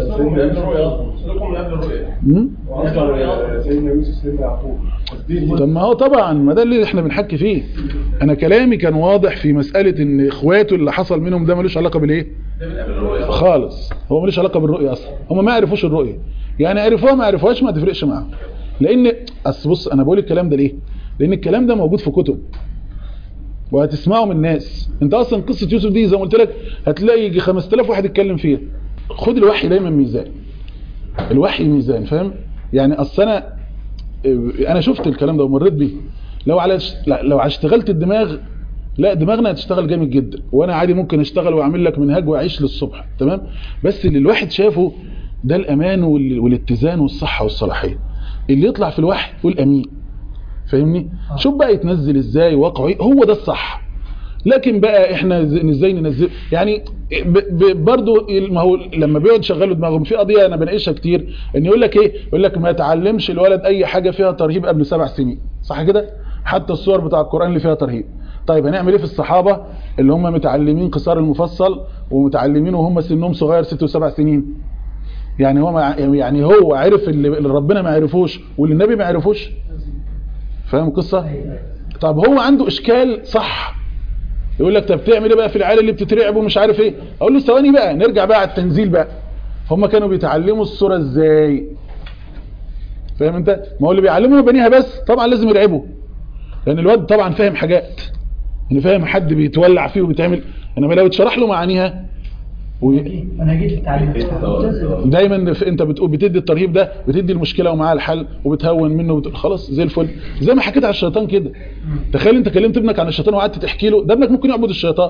مم؟ سيدنا يوسف سيدنا يعقوب طب ما هو طبعا ما ده اللي احنا بنحكي فيه انا كلامي كان واضح في مسألة ان اخواته اللي حصل منهم ده ملوش علاقة بالايه خالص هو ملوش علاقة بالرؤية اصلا هم ما عرفوش الرؤية يعني عرفوها ما عرفوهاش ما تفرقش معاهم لان اصل بص انا بقول الكلام ده ليه لان الكلام ده موجود في كتب وهتسمعه من الناس انت اصلا قصة يوسف دي زي ما قلت لك هتلاقي يجي 5000 واحد يتكلم فيها خد الوحي دايما ميزان الوحي ميزان فاهم يعني اصل انا انا شفت الكلام ده ومريت بيه لو على لا لو على اشتغلت الدماغ لا دماغنا هتشتغل جامد جدا وانا عادي ممكن اشتغل واعمل لك منهاج واعيش للصبح تمام بس اللي الواحد شافه ده الامان وال- والاتزان والصحه والصلاحيه اللي يطلع في الوحي يقول امين فاهمني شوف بقى يتنزل ازاي واقعه ايه هو ده الصح لكن بقى احنا ز- ازاي ننزل يعني ب ب برضو ما هو لما بيقعد يشغلوا دماغهم في قضيه انا بناقشها كتير ان يقول لك ايه يقول لك ما يتعلمش الولد اي حاجه فيها ترهيب قبل سبع سنين صح كده حتى الصور بتاع القران اللي فيها ترهيب طيب هنعمل ايه في الصحابه اللي هم متعلمين قصار المفصل ومتعلمين وهم سنهم صغير ست وسبع سنين يعني هو ما يعني هو عرف اللي اللي ربنا ما عرفوش واللي النبي ما عرفوش فاهم القصه طب هو عنده اشكال صح يقول لك طب تعمل ايه بقى في العيال اللي بتترعب ومش عارف ايه اقول له ثواني بقى نرجع بقى على التنزيل بقى هم كانوا بيتعلموا الصوره ازاي فاهم انت ما هو اللي بيعلموا بنيها بس طبعا لازم يرعبوا لان الواد طبعا فاهم حاجات يعني فاهم حد بيتولع فيه وبيتعمل انما لو اتشرح له معانيها و... انا جيت التعليم ممتاز. دايما في انت بتقول بتدي الترهيب ده بتدي المشكله ومعاها الحل وبتهون منه وبتقول خلاص زي الفل زي ما حكيت على الشيطان كده تخيل انت كلمت ابنك عن الشيطان وقعدت تحكي له ده ابنك ممكن يعبد الشيطان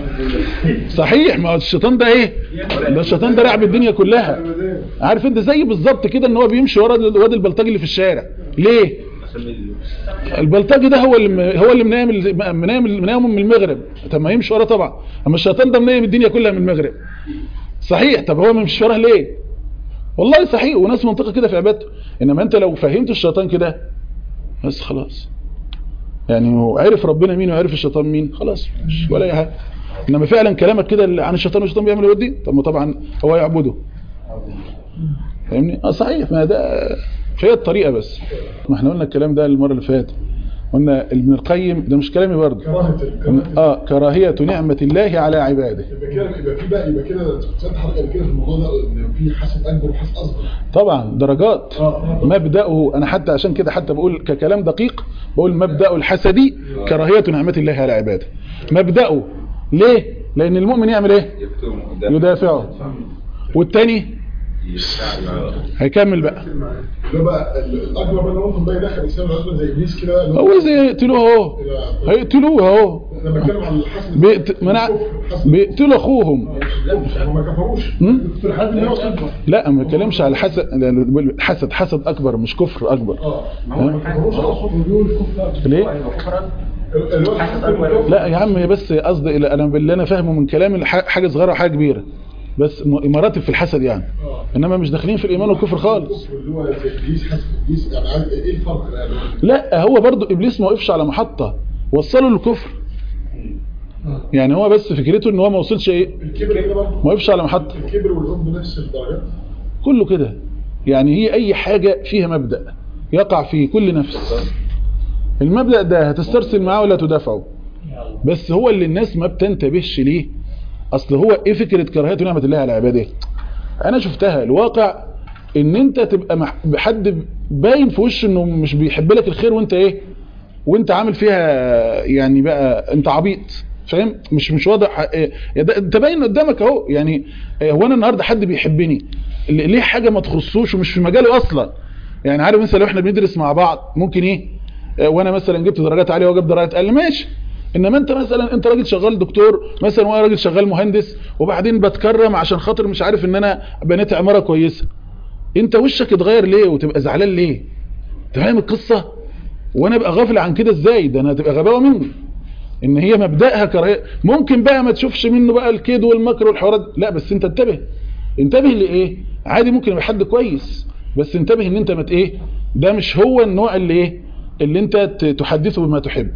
صحيح ما هو الشيطان ده ايه ده الشيطان ده لعب الدنيا كلها عارف انت زي بالظبط كده ان هو بيمشي ورا الواد البلطجي اللي في الشارع ليه البلطجي ده هو اللي هو اللي منام منام منام من المغرب طب ما يمشي وراه طبعا اما الشيطان ده منام الدنيا كلها من المغرب صحيح طب هو ما مش وراه ليه والله صحيح وناس منطقه كده في عبادته انما انت لو فهمت الشيطان كده بس خلاص يعني هو عرف ربنا مين وعرف الشيطان مين خلاص مش ولا اي حاجه انما فعلا كلامك كده اللي عن الشيطان والشيطان بيعمل يودي طب ما طبعا هو يعبده فاهمني اه صحيح ما ده فهي الطريقه بس ما احنا قلنا الكلام ده المره اللي فاتت قلنا ابن القيم ده مش كلامي برضه كراهه الكراهه اه كراهيه نعمه الله على عباده يبقى كده يبقى في بقى يبقى كده سمعت حضرتك قبل كده في الموضوع ده ان في حسد اكبر وحسد اصغر طبعا درجات آه. مبدأه أنا حتى عشان كده حتى بقول ككلام دقيق بقول مبدأ الحسدي كراهية نعمة الله على عباده مبدأه ليه؟ لأن المؤمن يعمل إيه؟ يدافعه والتاني هيكمل بقى اللي هو بقى ال- الاكبر بقى اللي ممكن بقى يدخل الانسان العزله زي ابليس كده اللي هو زي يقتلوه اهو هيقتلوه اهو انا بتكلم عن الحسد بيقت... منع... بيقتلوا أخوهم هم ما كفروش هم؟ في الحد اللي هو كفر لا ما بتكلمش على الحسد حسد حسد أكبر مش كفر أكبر اه ما كفروش اقصد بيقول الكفر ليه؟ اللي هو الحسد اكبر لا يا عم هي بس قصدي إلى- انا باللي انا فاهمه من كلام الح- حاجه صغيره وحاجه كبيره بس م- مراتب في الحسد يعني اه انما مش داخلين في الايمان والكفر خالص الكفر اللي هو زي ابليس حسد ابليس يعني عايز ايه الفرق يعني لا هو برضو ابليس ما وقفش على محطه وصله للكفر يعني هو بس فكرته ان هو ما وصلش ايه الكبر كده برضه ما وقفش على محطه الكبر والعجب بنفس الدرجات كله كده يعني هي اي حاجه فيها مبدا يقع في كل نفس المبدا ده هتسترسل معاه ولا تدافعه بس هو اللي الناس ما بتنتبهش ليه اصل هو ايه فكره كراهيه نعمه الله على عباده انا شفتها الواقع ان انت تبقى مح- بحد باين في وشه انه مش بيحب لك الخير وانت ايه وانت عامل فيها يعني بقى انت عبيط فاهم مش مش واضح إيه، يا ده- انت باين قدامك اهو يعني إيه، هو انا النهارده حد بيحبني ل- ليه حاجه ما تخصوش ومش في مجاله اصلا يعني عارف مثلا لو احنا بندرس مع بعض ممكن ايه آه، وانا مثلا جبت درجات عاليه وجاب درجات اقل ماشي انما انت مثلا انت راجل شغال دكتور مثلا وانا راجل شغال مهندس وبعدين بتكرم عشان خاطر مش عارف ان انا بنيت عماره كويسه انت وشك اتغير ليه وتبقى زعلان ليه انت فاهم القصه وانا ابقى غافل عن كده ازاي ده انا هتبقى غباوه مني ان هي مبداها كراهيه ممكن بقى ما تشوفش منه بقى الكيد والمكر والحوارات لا بس انت انتبه انتبه لايه عادي ممكن يبقى حد كويس بس انتبه ان انت ما ت- ايه ده مش هو النوع اللي ايه اللي انت ت- تحدثه بما تحب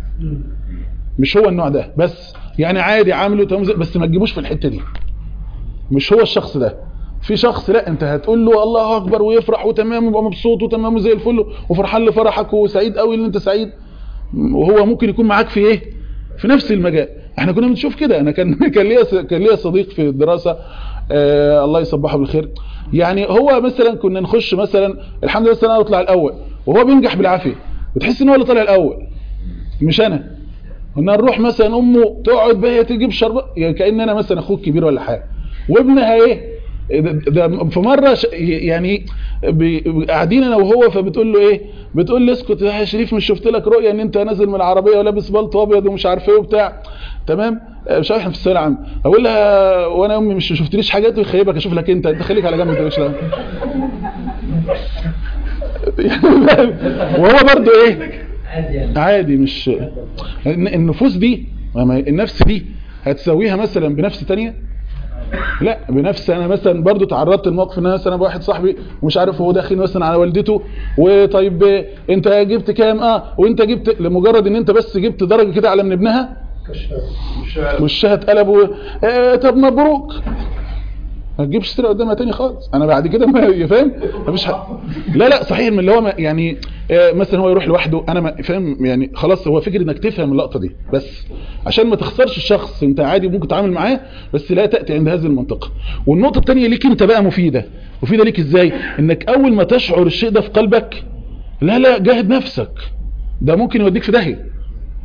مش هو النوع ده بس يعني عادي عامله تمام زي- بس ما تجيبوش في الحته دي مش هو الشخص ده في شخص لا انت هتقول له الله اكبر ويفرح وتمام ويبقى مبسوط وتمام زي الفل وفرحان لفرحك وسعيد قوي ان انت سعيد وهو ممكن يكون معاك في ايه في نفس المجال احنا كنا بنشوف كده انا كان كان ليا كان ليا صديق في الدراسه آه الله يصبحه بالخير يعني هو مثلا كنا نخش مثلا الحمد لله انا اطلع الاول وهو بينجح بالعافيه وتحس ان هو اللي طالع الاول مش انا كنا نروح مثلا امه تقعد بقى تجيب شرب يعني كان انا مثلا اخوك كبير ولا حاجه وابنها ايه ده ده في مره ش- يعني بي- قاعدين انا وهو فبتقول له ايه بتقول لي اسكت يا شريف مش شفت لك رؤيه ان انت نازل من العربيه ولابس بلطو ابيض ومش عارف ايه وبتاع تمام آه، مش عارف احنا في الثانويه العامه اقول لها وانا امي مش شفتليش حاجات ويخيبك اشوف لك انت انت خليك على جنب انت مش دعوة. وهو برضو ايه عادي مش الن- النفوس دي ما النفس دي هتسويها مثلا بنفس تانية لا بنفس انا مثلا برضو تعرضت لموقف ان انا مثلا واحد صاحبي ومش عارف هو داخل مثلا على والدته وطيب آه، انت جبت كام اه وانت جبت لمجرد ان انت بس جبت درجه كده على من ابنها وشها اتقلب و... آه طب مبروك ما تجيبش سيره قدامها تاني خالص انا بعد كده ما يا فاهم مفيش حق لا لا صحيح من اللي هو ما يعني آه، مثلا هو يروح لوحده انا ما فاهم يعني خلاص هو فكر انك تفهم اللقطه دي بس عشان ما تخسرش الشخص انت عادي ممكن تتعامل معاه بس لا تاتي عند هذه المنطقه والنقطه الثانيه ليك انت بقى مفيده مفيده ليك ازاي انك اول ما تشعر الشيء ده في قلبك لا لا جاهد نفسك ده ممكن يوديك في داهيه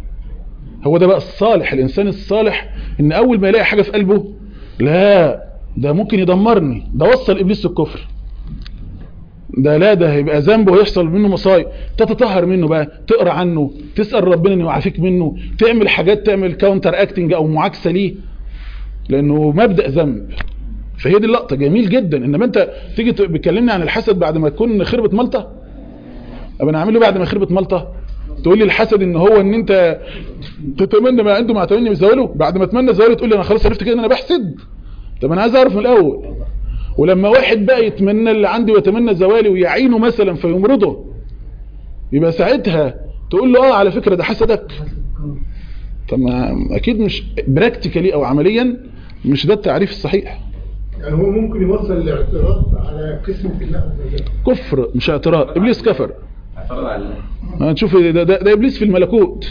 هو ده بقى الصالح الانسان الصالح ان اول ما يلاقي حاجه في قلبه لا ده ممكن يدمرني ده وصل ابليس الكفر ده لا ده هيبقى ذنب ويحصل منه مصايب تتطهر منه بقى تقرا عنه تسال ربنا انه يعافيك منه تعمل حاجات تعمل كاونتر اكتنج او معاكسه ليه لانه مبدا ذنب فهي دي اللقطه جميل جدا انما انت تيجي بتكلمني عن الحسد بعد ما تكون خربت ملطه طب انا اعمله بعد ما خربت ملطه تقول لي الحسد ان هو ان انت تتمنى ما عنده مع تمني بزواله بعد ما اتمنى زواله تقول لي انا خلاص عرفت كده ان انا بحسد طب انا عايز اعرف من الاول ولما واحد بقى يتمنى اللي عندي ويتمنى زوالي ويعينه مثلا فيمرضه يبقى ساعتها تقول له اه على فكرة ده حسدك طب ما اكيد مش براكتيكالي او عمليا مش ده التعريف الصحيح يعني هو ممكن يوصل الاعتراض على قسمة الله عز وجل كفر مش اعتراض ابليس كفر اعترض على الله هنشوف ده, ده, ده ابليس في الملكوت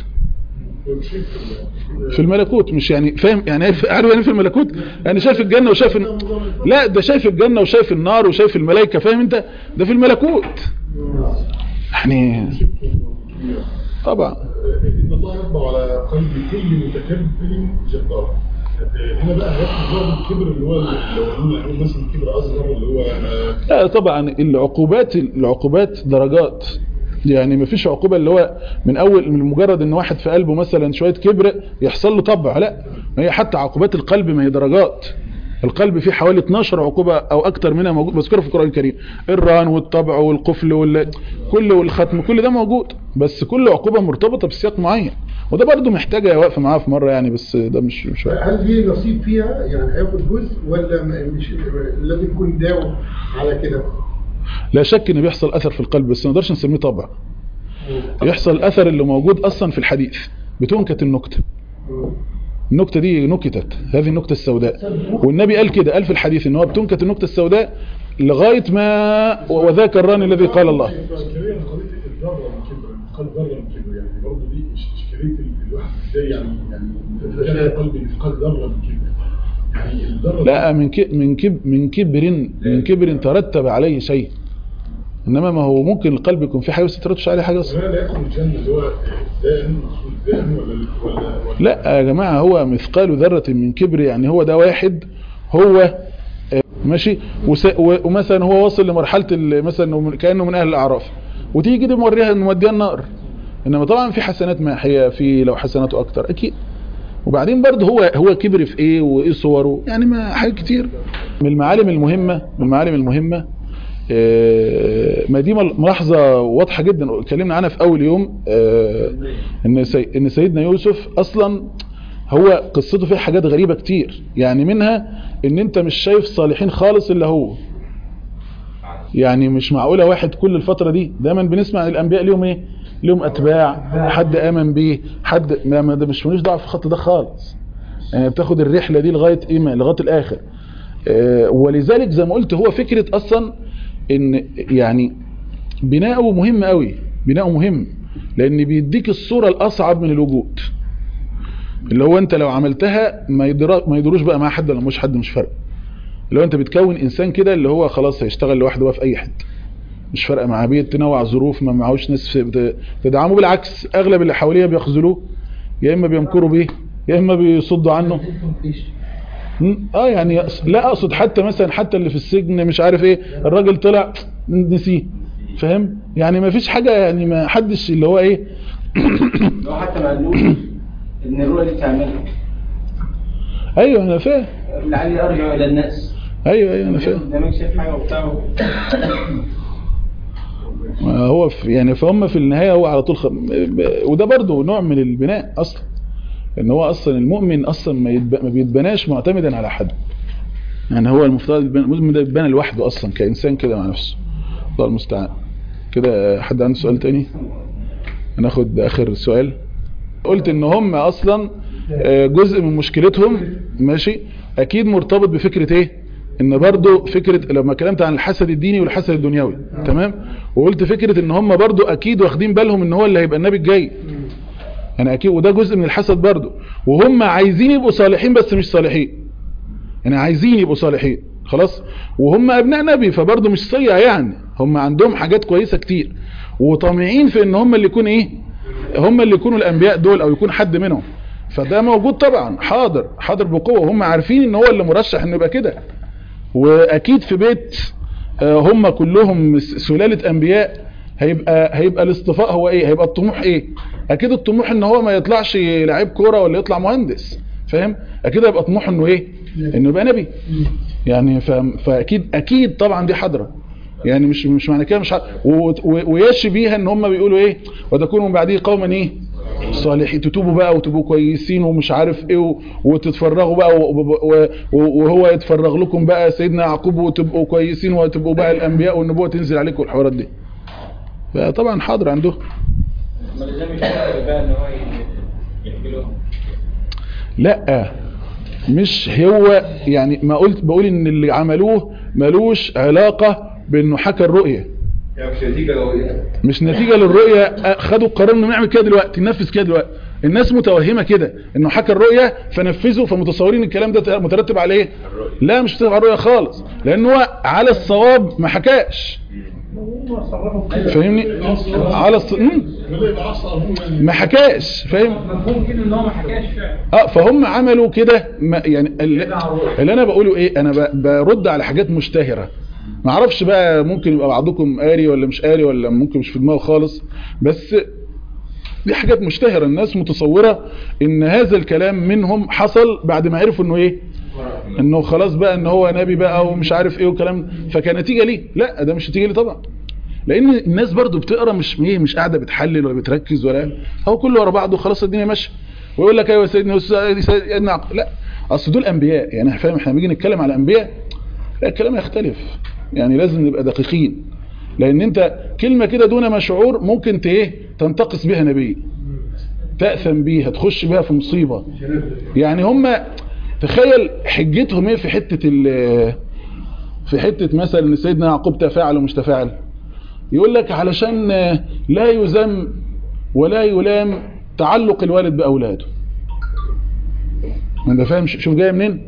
في الملكوت مش يعني فاهم يعني عارف عارف يعني في الملكوت يعني شايف الجنة وشايف الن- لا ده شايف الجنة وشايف النار وشايف الملائكة فاهم انت ده في الملكوت يعني طبعا إن الله يطبع على قلب كل متكبر جبار هنا بقى هياخد ضرب الكبر اللي هو لو قلنا عليه مثلا كبر اصغر اللي هو أنا- لا طبعا العقوبات العقوبات درجات يعني مفيش عقوبة اللي هو من اول من مجرد ان واحد في قلبه مثلا شوية كبر يحصل له طبع لا ما هي حتى عقوبات القلب ما هي درجات القلب فيه حوالي 12 عقوبة او اكتر منها موجود مذكوره في القرآن الكريم الران والطبع والقفل وال كل والختم كل ده موجود بس كل عقوبة مرتبطة بسياق معين وده برضو محتاجة واقفة معاه في مرة يعني بس ده مش مش وقت. هل ليه نصيب فيها يعني هياخد جزء ولا م- مش لازم يكون داوم على كده لا شك ان بيحصل اثر في القلب بس ما نقدرش نسميه طبع يحصل الاثر اللي موجود اصلا في الحديث بتنكت النكته النكته دي نكتت هذه النكته السوداء والنبي قال كده قال في الحديث ان هو بتنكت النكته السوداء لغايه ما وذاك الران الذي قال الله إشكالية قضية الذرة من كبر مثقال ذرة من كبر يعني برضه دي إش- إشكالية ال- الواحد إزاي يعني يعني تتجاهل قلبي مثقال ذرة من كبر يعني الذرة لا من ك- من كب من كبر من كبر ترتب عليه شيء انما ما هو ممكن القلب يكون فيه حاجه بس ما ترتبش عليه حاجه اصلا ولا لا يدخل الجنة اللي هو دائم مقصود دائم ولا ولا ولا لا يا جماعة هو مثقال ذرة من كبر يعني هو ده واحد هو آه، ماشي وس- و- ومثلا هو واصل لمرحلة ال- مثلا إنه من- كأنه من أهل الأعراف وتيجي كده موريها موديها النار إنما طبعا في حسنات ماحية في لو حسناته أكتر أكيد وبعدين برضه هو هو كبر في إيه وإيه صوره يعني ما حاجات كتير من المعالم المهمة من المعالم المهمة آه، ما دي مل- ملاحظة واضحة جدا اتكلمنا عنها في أول يوم آه، إن سي- إن سيدنا يوسف أصلا هو قصته فيها حاجات غريبة كتير يعني منها إن أنت مش شايف صالحين خالص إلا هو يعني مش معقولة واحد كل الفترة دي دايما بنسمع عن الأنبياء ليهم إيه ليهم أتباع حد آمن بيه حد ما ما ده مش ملوش دعوة في الخط ده خالص يعني بتاخد الرحلة دي لغاية إيه ما- لغاية الآخر آه، ولذلك زي ما قلت هو فكرة أصلا إن يعني بناؤه مهم قوي بناؤه مهم لأن بيديك الصورة الأصعب من الوجود اللي هو أنت لو عملتها ما يدرا ما يدروش بقى مع حد ولا مش حد مش فارق لو أنت بتكون إنسان كده اللي هو خلاص هيشتغل لوحده بقى في أي حد مش فارقه معاه بيتنوع ظروف ما معهوش ناس بت- تدعمه بالعكس أغلب اللي حواليه بيخذلوه يا إما بيمكروا بيه يا إما بيصدوا عنه مم. اه يعني أقص- لا اقصد حتى مثلا حتى اللي في السجن مش عارف ايه الراجل طلع نسيه فاهم يعني ما فيش حاجة يعني ما حدش اللي هو ايه لو حتى ما قالوش ان الرؤية دي تعملها ايوه انا فاهم لعلي ارجع الى الناس ايوه ايوه انا فاهم قدامك شايف حاجه وبتاع ما هو في يعني فهم في النهاية هو على طول خ... وده برضو نوع من البناء اصلا ان هو اصلا المؤمن اصلا ما, يتب... ما بيتبناش معتمدا على حد يعني هو المفترض يتبنى- المؤمن ده يتبنى لوحده اصلا كانسان كده مع نفسه الله المستعان كده حد عنده سؤال تاني هناخد اخر سؤال قلت ان هم اصلا آه، جزء من مشكلتهم ماشي اكيد مرتبط بفكرة ايه ان برضو فكرة لما كلمت عن الحسد الديني والحسد الدنيوي تمام وقلت فكرة ان هم برضو اكيد واخدين بالهم ان هو اللي هيبقى النبي الجاي يعني اكيد وده جزء من الحسد برضو وهم عايزين يبقوا صالحين بس مش صالحين يعني عايزين يبقوا صالحين خلاص وهم ابناء نبي فبرضو مش صيع يعني هم عندهم حاجات كويسة كتير وطامعين في ان هم اللي يكون ايه هم اللي يكونوا الانبياء دول او يكون حد منهم فده موجود طبعا حاضر حاضر بقوة وهم عارفين ان هو اللي مرشح انه يبقى كده واكيد في بيت آه، هم كلهم س- سلالة انبياء هيبقى هيبقى الاصطفاء هو ايه هيبقى الطموح ايه اكيد الطموح ان هو ما يطلعش لعيب كوره ولا يطلع مهندس فاهم اكيد هيبقى طموحه انه ايه انه يبقى نبي يعني ف... فاكيد اكيد طبعا دي حضره يعني مش مش معنى كده مش ح... و... و... ويشي بيها ان هم بيقولوا ايه وتكونوا من بعديه قوما ايه صالحين تتوبوا بقى وتبقوا كويسين ومش عارف ايه و... وتتفرغوا بقى و... و... و... وهو يتفرغ لكم بقى سيدنا يعقوب وتبقوا كويسين وتبقوا بقى الانبياء والنبوه تنزل عليكم الحوارات دي فطبعا حاضر عنده ما لازم يشتغل بقى ان هو يحكي لهم لا مش هو يعني ما قلت بقول ان اللي عملوه ملوش علاقة بانه حكى الرؤية يعني مش نتيجة لو ايه مش نتيجة للرؤية أ- خدوا القرار انه نعمل كده دلوقتي ننفذ كده دلوقتي الناس متوهمة كده انه حكى الرؤية فنفذوا فمتصورين الكلام ده مترتب على ايه لا مش مترتب على الرؤية خالص لان هو على الصواب ما حكاش فاهمني على الص... مم. ولا يبقى عصا ابوه يعني ما حكاش فاهم مفهوم كده ان هو ما حكاش فعلا اه فهم عملوا كده ما- يعني اللي, اللي انا بقوله ايه انا ب- برد على حاجات مشتهرة ما اعرفش بقى ممكن يبقى بعضكم قاري ولا مش قاري ولا ممكن مش في دماغه خالص بس دي حاجات مشتهرة الناس متصورة ان هذا الكلام منهم حصل بعد ما عرفوا انه ايه انه خلاص بقى ان هو نبي بقى ومش عارف ايه وكلام فكنتيجة ليه لا ده مش نتيجة ليه طبعا لان الناس برضو بتقرا مش ايه مش قاعده بتحلل ولا بتركز ولا هو كله ورا بعضه خلاص الدنيا ماشيه ويقول لك ايوه سيدنا يوسف- سيدنا عق- لا اصل دول انبياء يعني احنا فاهم احنا بنيجي نتكلم على انبياء لا الكلام يختلف يعني لازم نبقى دقيقين لان انت كلمه كده دون ما شعور ممكن ت ايه تنتقص بها نبي تاثم بيها تخش بيها في مصيبه يعني هم تخيل حجتهم ايه في حته ال في حته مثلا ان سيدنا يعقوب تفاعل ومش تفاعل يقول لك علشان لا يذم ولا يلام تعلق الوالد بأولاده ما انت فاهم شوف جاي منين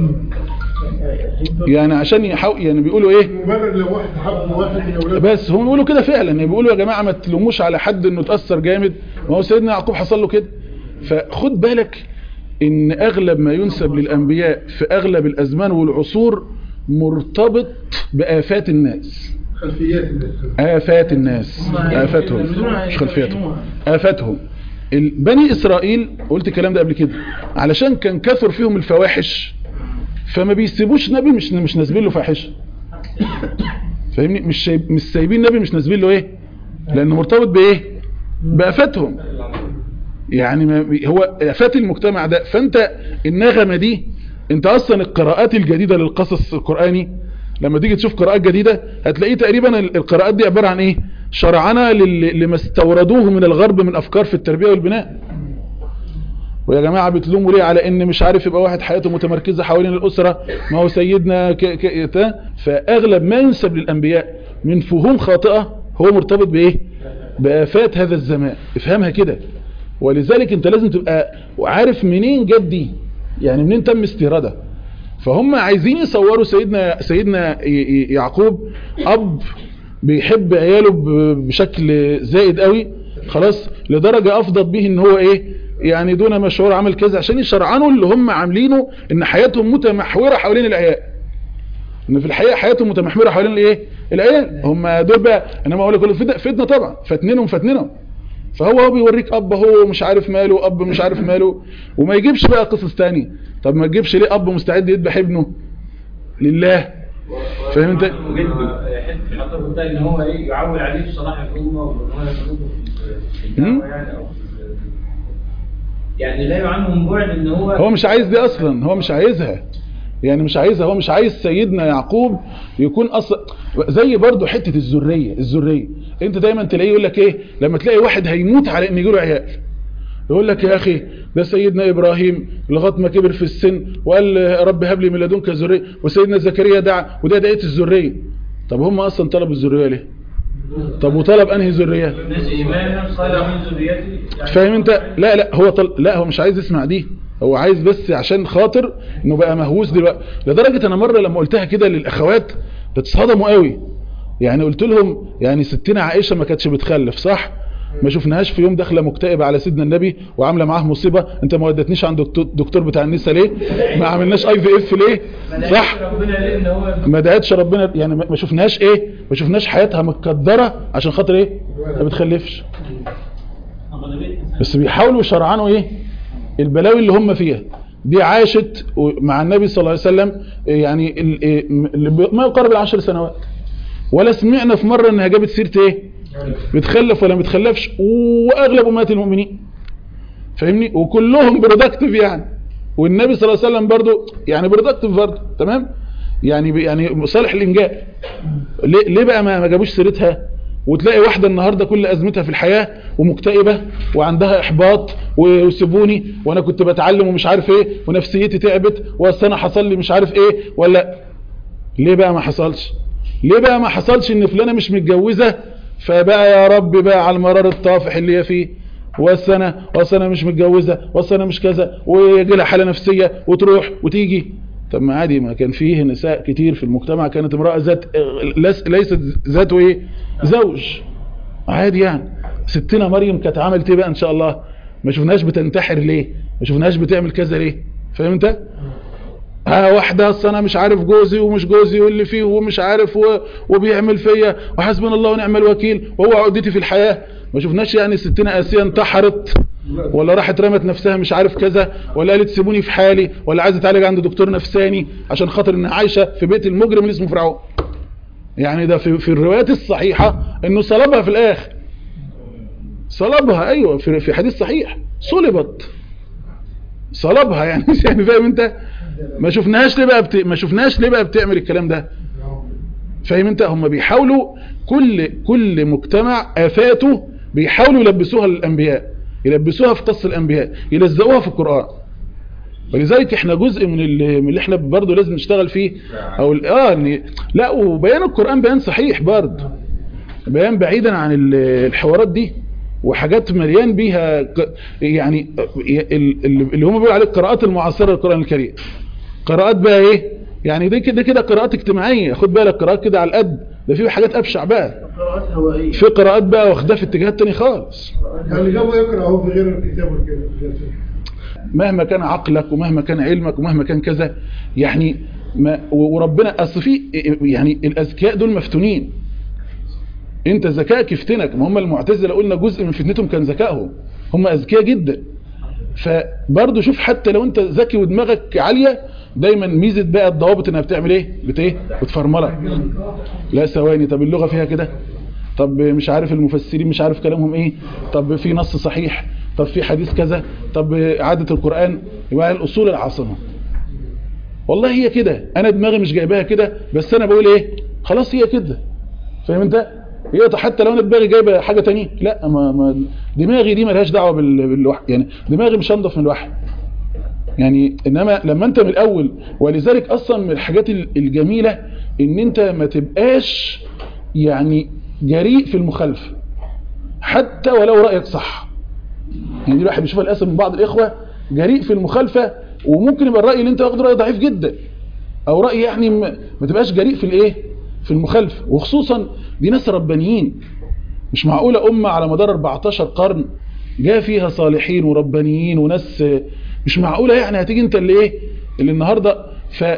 يعني عشان يحاول يعني بيقولوا ايه مبرر لو واحد حب واحد من اولاده بس هم بيقولوا كده فعلا يعني بيقولوا يا جماعه ما تلوموش على حد انه اتاثر جامد ما هو سيدنا يعقوب حصل له كده فخد بالك ان اغلب ما ينسب للانبياء في اغلب الازمان والعصور مرتبط بافات الناس خلفيات الناس. آفات الناس آفاتهم مش خلفيتهم آفاتهم ال- بني إسرائيل قلت الكلام ده قبل كده علشان كان كثر فيهم الفواحش فما بيسيبوش نبي مش مش نازلين له فاحشه فاهمني مش شايب مش سايبين نبي مش نازلين له ايه لانه مرتبط بايه بآفاتهم يعني ما بي- هو آفات المجتمع ده فانت النغمة دي انت اصلا القراءات الجديدة للقصص القرآني لما تيجي تشوف قراءات جديدة هتلاقيه تقريبا ال- القراءات دي عبارة عن ايه شرعنة لل- لما استوردوه من الغرب من افكار في التربية والبناء ويا جماعة بتلوموا ليه على ان مش عارف يبقى واحد حياته متمركزة حوالين الاسرة ما هو سيدنا ك... ك... تا- فاغلب ما ينسب للانبياء من فهوم خاطئة هو مرتبط بايه بآفات هذا الزمان افهمها كده ولذلك انت لازم تبقى عارف منين جت دي يعني منين تم استيرادها فهم عايزين يصوروا سيدنا سيدنا ي- ي- يعقوب اب بيحب عياله ب- بشكل زائد قوي خلاص لدرجة افضل به ان هو ايه يعني دون ما شعور عمل كذا عشان يشرعنوا اللي هم عاملينه ان حياتهم متمحورة حوالين العيال ان في الحقيقة حياتهم متمحورة حوالين الايه العيال هم دول بقى انما اقول لك كل فتنة فتنة طبعا فتنينهم فتنينهم فهو هو بيوريك اب هو مش عارف ماله اب مش عارف ماله وما يجيبش بقى قصص تانية طب ما تجيبش ليه اب مستعد يذبح ابنه لله فاهم انت حته الحضاره ده ان هو ايه يعول عليه صلاح الامه وان هو يسلكه في في مم. الدعوه يعني او في يعني لا يعنهم بعد ان هو هو مش عايز دي اصلا هو مش عايزها يعني مش عايزها هو مش عايز سيدنا يعقوب يكون اصلا زي برضو حتة الذرية الذرية انت دايما تلاقيه يقول لك ايه لما تلاقي واحد هيموت على ان يجيله عيال يقول لك يا اخي ده سيدنا ابراهيم لغايه ما كبر في السن وقال رب هب لي من لدنك ذريه وسيدنا زكريا دعا وده دعيه الذريه طب هم اصلا طلبوا الذريه ليه طب وطلب انهي ذريه ناس اماما صالح من ذريتي يعني فاهم انت لا لا هو طل... لا هو مش عايز يسمع دي هو عايز بس عشان خاطر انه بقى مهووس دلوقتي لدرجة انا مرة لما قلتها كده للاخوات اتصدموا قوي يعني قلت لهم يعني ستنا عائشة ما كانتش بتخلف صح ما شفناهاش في يوم داخله مكتئبه على سيدنا النبي وعامله معاه مصيبه انت ما ودتنيش عند الدكتور دكتور بتاع النساء ليه ما عملناش اي في اف ليه صح ربنا ليه ان هو ما دعتش ربنا يعني ما ما شفناهاش ايه ما شفناش حياتها متقدره عشان خاطر ايه ما بتخلفش بس بيحاولوا يشرعنوا ايه البلاوي اللي هم فيها دي عاشت و- مع النبي صلى الله عليه وسلم يعني ال- إيه اللي ب- ما يقارب العشر سنوات ولا سمعنا في مرة انها جابت سيرة ايه بتخلف ولا ما بتخلفش واغلب امهات المؤمنين فاهمني وكلهم برودكتيف يعني والنبي صلى الله عليه وسلم برضو يعني برودكتيف برضو تمام يعني ب- يعني صالح الانجاب ليه, ليه بقى ما ما جابوش سيرتها وتلاقي واحدة النهاردة كل أزمتها في الحياة ومكتئبة وعندها إحباط وسيبوني وأنا كنت بتعلم ومش عارف إيه ونفسيتي تعبت وأصل أنا حصل لي مش عارف إيه ولا ليه بقى ما حصلش ليه بقى ما حصلش إن فلانة مش متجوزة فبقى يا رب بقى على المرار الطافح اللي هي فيه والسنة والسنة مش متجوزة والسنة مش كذا ويجي لها حالة نفسية وتروح وتيجي طب ما عادي ما كان فيه نساء كتير في المجتمع كانت امرأة ذات ليس- ليست ذات ايه زوج عادي يعني ستنا مريم كانت عملت ايه بقى ان شاء الله ما شفناش بتنتحر ليه ما شفناش بتعمل كذا ليه فاهم انت ها واحدة اصل انا مش عارف جوزي ومش جوزي واللي فيه ومش عارف و... وبيعمل فيا وحسبنا الله ونعم الوكيل وهو عقدتي في الحياة ما شفناش يعني ستنا اسيا انتحرت ولا راحت رمت نفسها مش عارف كذا ولا قالت سيبوني في حالي ولا عايزه تعالج عند دكتور نفساني عشان خاطر انها عايشه في بيت المجرم اللي اسمه فرعون يعني ده في, في الروايات الصحيحه انه صلبها في الاخر صلبها ايوه في, في حديث صحيح صلبت صلبها يعني يعني فاهم انت ما شفناهاش ليه بقى بت... ما شفناهاش ليه بقى بتعمل الكلام ده فاهم انت هم بيحاولوا كل كل مجتمع افاته بيحاولوا يلبسوها للانبياء يلبسوها في قص الانبياء يلزقوها في القران ولذلك احنا جزء من اللي, من اللي احنا برضه لازم نشتغل فيه او ال- اه إن- لا وبيان القران بيان صحيح برضه بيان بعيدا عن ال- الحوارات دي وحاجات مليان بيها ق- يعني ال- ال- اللي هم بيقولوا عليه القراءات المعاصره للقران الكريم قراءات بقى ايه يعني دي كده كده قراءات اجتماعيه خد بالك قراءات كده على القد ده في حاجات ابشع بقى قراءات هوائية في قراءات بقى واخداه في اتجاهات تاني خالص يعني اللي جابه يقرأ اهو في غير الكتاب والكده مهما كان عقلك ومهما كان علمك ومهما كان كذا يعني ما وربنا اصل في يعني الاذكياء دول مفتونين انت ذكائك يفتنك ما هم المعتزله قلنا جزء من فتنتهم كان ذكائهم هم اذكياء جدا فبرضه شوف حتى لو انت ذكي ودماغك عاليه دايما ميزه بقى الضوابط انها بتعمل ايه بت ايه بتفرملك لا ثواني طب اللغه فيها كده طب مش عارف المفسرين مش عارف كلامهم ايه طب في نص صحيح طب في حديث كذا طب عادة القرآن يبقى الأصول العاصمة والله هي كده أنا دماغي مش جايباها كده بس أنا بقول إيه خلاص هي كده فاهم أنت هي حتى لو أنا دماغي جايبة حاجة تانية لا ما ما دماغي دي ملهاش دعوة بال- بالوحي يعني دماغي مش أنضف من الوحي يعني انما لما انت من الاول ولذلك اصلا من الحاجات ال- الجميلة ان انت ما تبقاش يعني جريء في المخالفة حتى ولو رأيك صح يعني دي الواحد بيشوفها للاسف من بعض الاخوة جريء في المخالفة وممكن يبقى الرأي اللي انت واخده رأي ضعيف جدا او رأي يعني ما ما تبقاش جريء في الايه في المخالفة وخصوصا دي ناس ربانيين مش معقولة أمة على مدار 14 قرن جاء فيها صالحين وربانيين وناس مش معقولة يعني هتيجي انت اللي ايه اللي النهاردة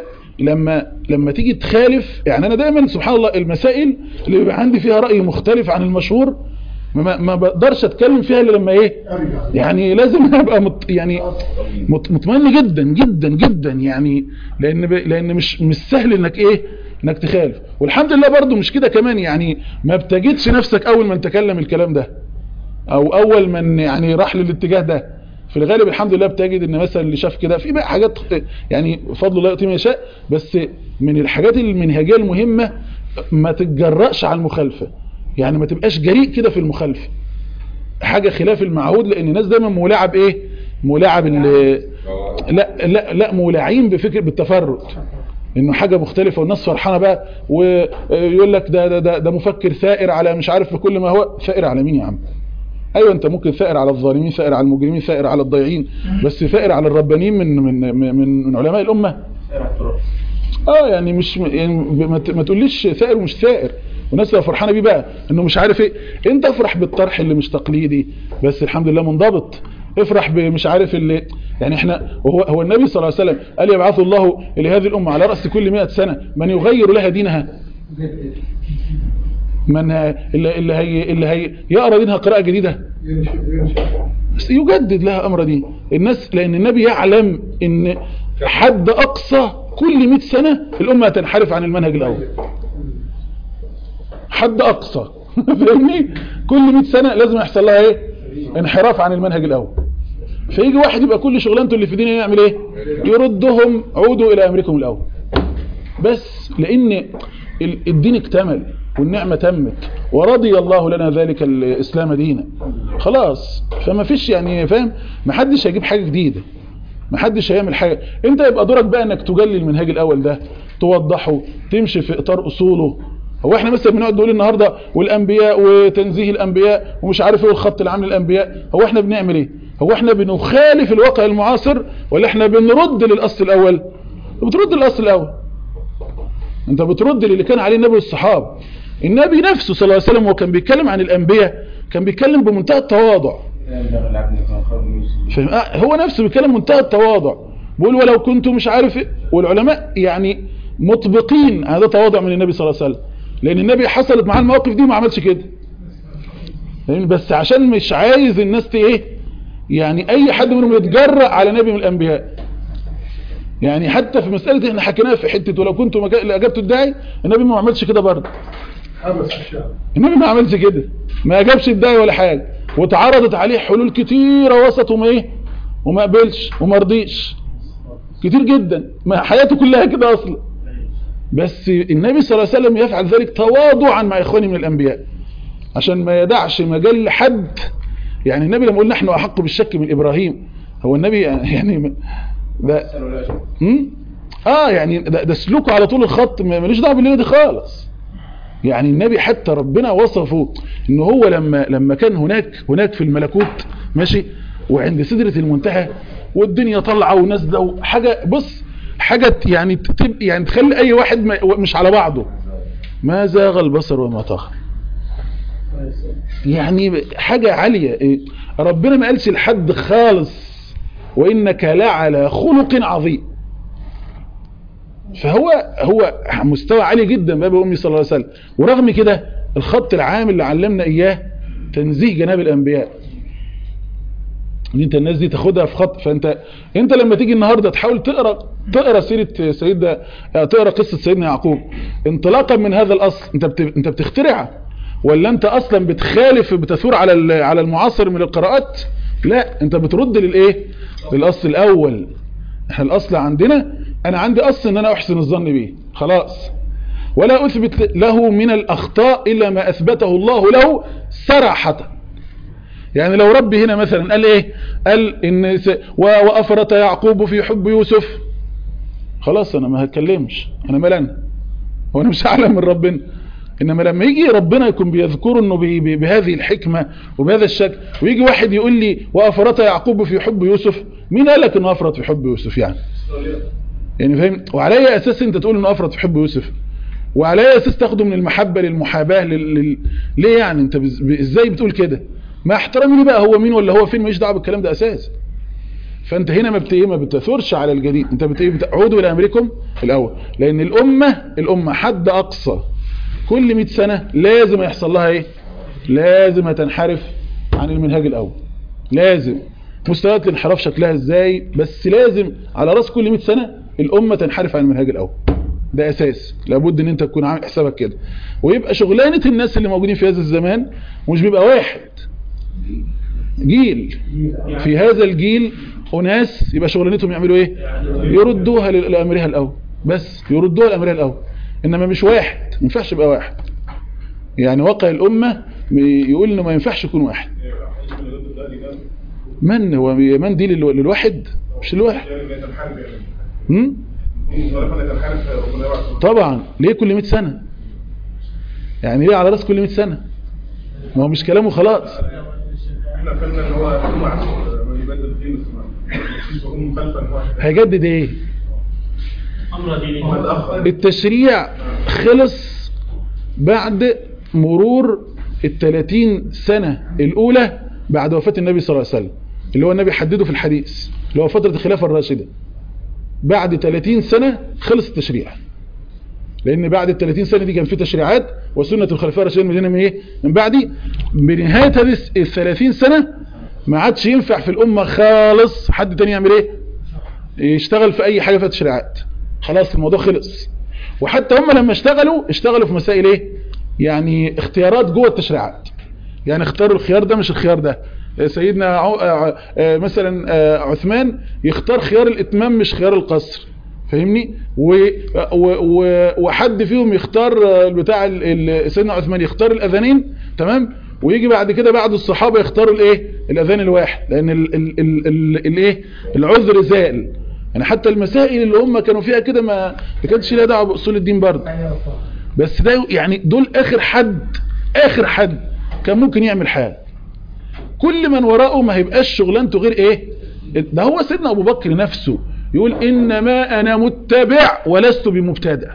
فلما لما تيجي تخالف يعني انا دايما سبحان الله المسائل اللي بيبقى عندي فيها رأي مختلف عن المشهور ما, ما بقدرش اتكلم فيها الا لما ايه يعني لازم ابقى مط يعني مط مطمئن جدا جدا جدا يعني لان ب... لان مش مش سهل انك ايه انك تخالف والحمد لله برضو مش كده كمان يعني ما بتجدش نفسك اول ما تكلم الكلام ده او اول من يعني راح للاتجاه ده في الغالب الحمد لله بتجد ان مثلا اللي شاف كده في بقى حاجات يعني فضل الله يؤتي من يشاء بس من الحاجات المنهجيه المهمه ما تتجرأش على المخالفه يعني ما تبقاش جريء كده في المخالفه حاجه خلاف المعهود لان الناس دايما مولعه بايه مولعه بال لا لا لا مولعين بفكر بالتفرد انه حاجة مختلفة والناس فرحانة بقى ويقول لك ده, ده, ده, ده مفكر ثائر على مش عارف بكل ما هو ثائر على مين يا عم ايوه انت ممكن ثائر على الظالمين ثائر على المجرمين ثائر على الضايعين بس ثائر على الربانيين من من من, من علماء الامه اه يعني مش يعني ما ت- ما تقوليش ثائر ومش ثائر والناس تبقى فرحانه بيه بقى انه مش عارف ايه انت افرح بالطرح اللي مش تقليدي بس الحمد لله منضبط افرح بمش عارف اللي يعني احنا وهو هو النبي صلى الله عليه وسلم قال يبعث الله لهذه الامه على راس كل 100 سنه من يغير لها دينها من اللي اللي هي اللي هي يقرا دينها قراءه جديده بس يجدد لها امر دين الناس لان النبي يعلم ان حد اقصى كل 100 سنه الامه تنحرف عن المنهج الاول حد اقصى فاهمني كل 100 سنه لازم يحصل لها ايه انحراف عن المنهج الاول فيجي واحد يبقى كل شغلانته اللي في دينه يعمل ايه يردهم عودوا الى امركم الاول بس لان ال- الدين اكتمل والنعمة تمت ورضي الله لنا ذلك الإسلام دينا خلاص فما فيش يعني فاهم ما حدش هيجيب حاجة جديدة ما حدش هيعمل حاجة انت يبقى دورك بقى انك تجلي المنهاج الاول ده توضحه تمشي في اطار اصوله هو احنا مثلا بنقعد نقول النهارده والانبياء وتنزيه الانبياء ومش عارف ايه الخط العام للانبياء هو احنا بنعمل ايه هو احنا بنخالف الواقع المعاصر ولا احنا بنرد للاصل الاول بترد للاصل الاول انت بترد للي كان عليه النبي والصحابه النبي نفسه صلى الله عليه وسلم وكان بيتكلم عن الانبياء كان بيتكلم بمنتهى التواضع فاهم آه، هو نفسه بيتكلم منتهى التواضع بيقول ولو كنت مش عارف إيه. والعلماء يعني مطبقين هذا تواضع من النبي صلى الله عليه وسلم لان النبي حصلت معاه المواقف دي وما عملش كده فاهمني؟ بس عشان مش عايز الناس ت- ايه يعني اي حد منهم يتجرأ على نبي من الانبياء يعني حتى في مسألة احنا حكيناها في حتة ولو كنت مجا- لأجبت الداعي النبي ما عملش كده برضه حبس الشعب النبي ما عملش كده ما اجابش الداعي ولا حاجة واتعرضت عليه حلول كتيرة وسط وما ايه وما قبلش وما رضيش كتير جدا ما حياته كلها كده اصلا بس النبي صلى الله عليه وسلم يفعل ذلك تواضعا مع اخوانه من الانبياء عشان ما يدعش مجال لحد يعني النبي لما قلنا نحن احق بالشك من ابراهيم هو النبي يعني ده هم؟ اه يعني ده, ده سلوكه على طول الخط ما- ملوش دعوه بالليله دي خالص يعني النبي حتى ربنا وصفه ان هو لما لما كان هناك هناك في الملكوت ماشي وعند سدره المنتهى والدنيا طالعه ونازله وحاجه بص حاجه يعني تب يعني تخلي اي واحد ما- مش على بعضه ما زاغ البصر وما طغى يعني حاجه عاليه إيه؟ ربنا ما قالش لحد خالص وانك لعلى خلق عظيم فهو هو مستوى عالي جدا باب امي صلى الله عليه وسلم ورغم كده الخط العام اللي علمنا اياه تنزيه جناب الانبياء ان انت الناس دي تاخدها في خط فانت انت لما تيجي النهارده تحاول تقرا تقرا سيره سيدنا تقرا قصه سيدنا يعقوب انطلاقا من هذا الاصل انت بت... انت بتخترع ولا انت اصلا بتخالف بتثور على ال- على المعاصر من القراءات لا انت بترد للايه للاصل الاول احنا الاصل عندنا انا عندي اصل ان انا احسن الظن به خلاص ولا اثبت له من الاخطاء الا ما اثبته الله له صراحه يعني لو ربي هنا مثلا قال ايه قال ان س... و... وافرط يعقوب في حب يوسف خلاص انا ما هتكلمش انا ملان هو انا مش اعلم من ربنا انما لما يجي ربنا يكون بيذكره انه بي بي بهذه الحكمة وبهذا الشكل ويجي واحد يقول لي وافرط يعقوب في حب يوسف مين قال لك انه افرط في حب يوسف يعني يعني فاهم وعلى اي اساس انت تقول انه افرط في حب يوسف وعلى اي اساس تاخده من المحبة للمحاباة لل... لل... ليه يعني انت بز... ب- ازاي بتقول كده ما احترامي ليه بقى هو مين ولا هو فين ماليش دعوه بالكلام ده اساسا فانت هنا ما بت إيه؟ ما بتثورش على الجديد انت بت إيه؟ بتعودوا الى امركم الاول لان الامه الامه حد اقصى كل 100 سنه لازم يحصل لها ايه لازم تنحرف عن المنهاج الاول لازم مستويات الانحراف شكلها ازاي بس لازم على راس كل 100 سنه الامه تنحرف عن المنهاج الاول ده اساس لابد ان انت تكون عامل حسابك كده ويبقى شغلانه الناس اللي موجودين في هذا الزمان مش بيبقى واحد جيل في هذا الجيل أناس يبقى شغلانتهم يعملوا ايه يردوها لل- لأمرها الأول بس يردوها لأمرها الأول إنما مش واحد ما ينفعش يبقى واحد يعني واقع الأمة يقول إنه ما ينفعش يكون واحد من هو من دي للو- للواحد مش للواحد هم؟ طبعا ليه كل 100 سنة يعني ليه على راس كل 100 سنة ما هو مش كلامه خلاص احنا فهمنا ان هو هم عشان ما يبدل دين مش بقوم مخالفه ان هو هيجدد ايه امر ديني هو اتاخر التشريع خلص بعد مرور الثلاثين سنة الأولى بعد وفاة النبي صلى الله عليه وسلم اللي هو النبي حدده في الحديث اللي هو فترة الخلافة الراشدة بعد 30 سنة خلص التشريع لان بعد ال 30 سنة دي كان في تشريعات وسنة الخلفاء الراشدين المدينة من ايه من بعدي بنهاية هذه ال 30 سنة ما عادش ينفع في الامة خالص حد تاني يعمل ايه يشتغل في اي حاجة فيها تشريعات خلاص الموضوع خلص وحتى هم لما اشتغلوا اشتغلوا في مسائل ايه يعني اختيارات جوه التشريعات يعني اختاروا الخيار ده مش الخيار ده سيدنا عو... آه، آه، مثلا آه، عثمان يختار خيار الاتمام مش خيار القصر فاهمني و... و... و... وحد فيهم يختار آه، بتاع ال... ال... سيدنا عثمان يختار الاذانين تمام ويجي بعد كده بعد الصحابه يختاروا الايه الاذان الواحد لان ال... ال... ال... ال... الايه العذر زائل يعني حتى المسائل اللي هم كانوا فيها كده ما ما كانتش لها دعوه باصول الدين برضه بس ده يعني دول اخر حد اخر حد كان ممكن يعمل حاجه كل من وراءه ما هيبقاش شغلانته غير ايه ده هو سيدنا ابو بكر نفسه يقول انما انا متبع ولست بمبتدع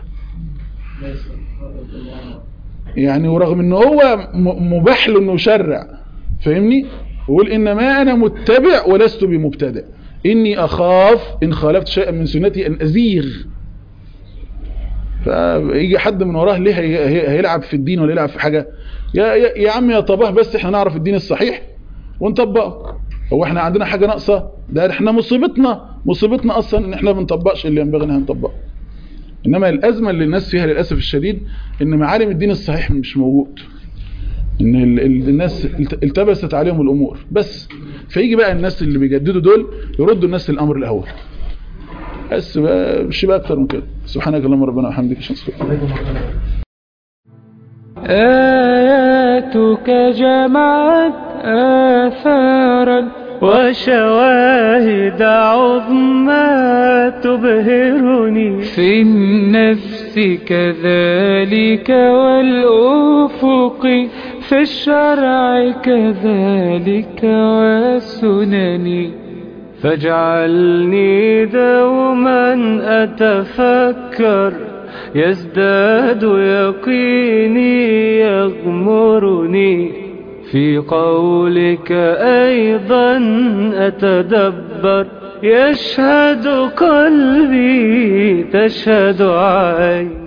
يعني ورغم ان هو م- مباح له انه يشرع فاهمني يقول انما انا متبع ولست بمبتدع اني اخاف ان خالفت شيئا من سنتي ان ازيغ فيجي حد من وراه ليه هي- هي- هيلعب في الدين ولا يلعب في حاجة يا, يا, يا عم يا طباه بس احنا نعرف الدين الصحيح ونطبقه هو احنا عندنا حاجة ناقصة ده احنا مصيبتنا مصيبتنا اصلا ان احنا ما بنطبقش اللي ينبغي ان نطبقه انما الازمة اللي الناس فيها للأسف الشديد ان معالم الدين الصحيح مش موجود ان ال- ال- الناس الت- التبست عليهم الامور بس فيجي بقى الناس اللي بيجددوا دول يردوا الناس للامر الاول بس بقى مش بقى اكتر من كده سبحانك اللهم ربنا وبحمدك اشهد ان لا اله الا انت آياتك جمعت آثارا وشواهد عظمى تبهرني في النفس كذلك والأفق في الشرع كذلك والسنن فاجعلني دوما أتفكر يزداد يقيني يغمرني في قولك أيضا أتدبر يشهد قلبي تشهد عيني